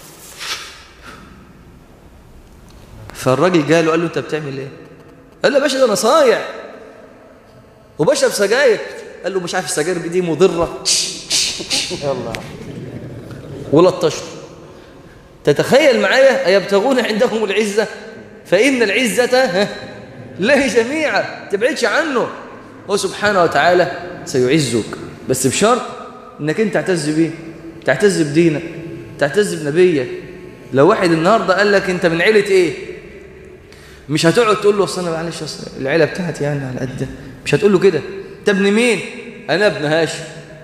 فالراجل جاله قال له انت بتعمل ايه قال له يا باشا ده انا صايع وبشرب سجاير قال له مش عارف السجاير دي مضره يلا ولطشته تتخيل معايا أيبتغون عندهم العزة فإن العزة ها، لله جميعا تبعدش عنه هو سبحانه وتعالى سيعزك بس بشرط انك انت تعتز بيه تعتز بدينك تعتز بنبيك لو واحد النهارده قال لك انت من عيله ايه مش هتقعد تقول له اصل انا معلش اصل العيله بتاعتي يعني على قد مش هتقول له كده انت ابن مين انا ابن هاشم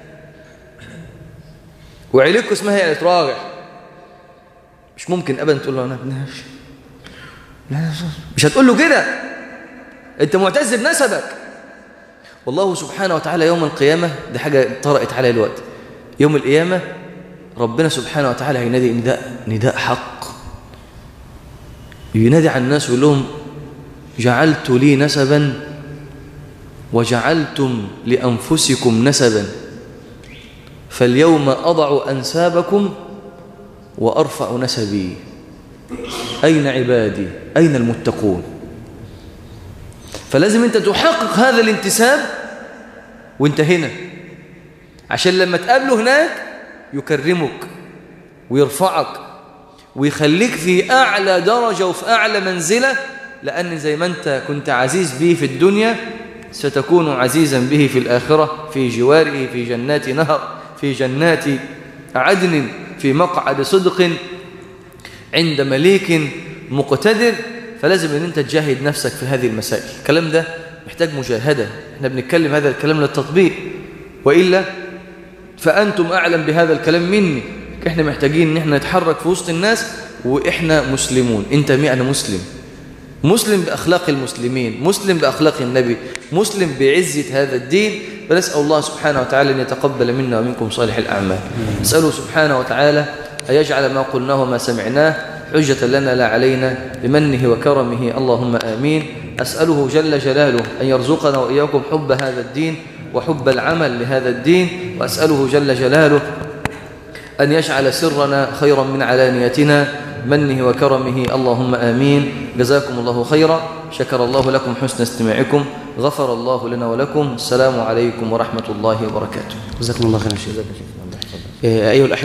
وعيلتكم اسمها عيله راغع مش ممكن ابدا تقول له انا ابن هاشم لا مش هتقول له كده انت معتز بنسبك والله سبحانه وتعالى يوم القيامة دي حاجة طرقت عليها الوقت يوم القيامة ربنا سبحانه وتعالى هينادي نداء نداء حق ينادي على الناس ويقول لهم جعلت لي نسبا وجعلتم لأنفسكم نسبا فاليوم أضع أنسابكم وأرفع نسبي أين عبادي أين المتقون فلازم أنت تحقق هذا الانتساب وانت هنا عشان لما تقابله هناك يكرمك ويرفعك ويخليك في أعلى درجة وفي أعلى منزلة لأن زي ما أنت كنت عزيز به في الدنيا ستكون عزيزا به في الآخرة في جواره في جنات نهر في جنات عدن في مقعد صدق عند مليك مقتدر فلازم ان انت تجاهد نفسك في هذه المسائل الكلام ده محتاج مجاهدة احنا بنتكلم هذا الكلام للتطبيق وإلا فأنتم أعلم بهذا الكلام مني احنا محتاجين ان احنا نتحرك في وسط الناس واحنا مسلمون انت مين انا مسلم مسلم بأخلاق المسلمين مسلم بأخلاق النبي مسلم بعزة هذا الدين فنسأل الله سبحانه وتعالى أن يتقبل منا ومنكم صالح الأعمال نسأله سبحانه وتعالى أن يجعل ما قلناه وما سمعناه حجة لنا لا علينا بمنه وكرمه اللهم آمين أسأله جل جلاله أن يرزقنا وإياكم حب هذا الدين وحب العمل لهذا الدين وأسأله جل جلاله أن يجعل سرنا خيرا من علانيتنا منه وكرمه اللهم آمين جزاكم الله خيرا شكر الله لكم حسن استماعكم غفر الله لنا ولكم السلام عليكم ورحمة الله وبركاته جزاكم الله خيرا يا شيخ أيها الأحبة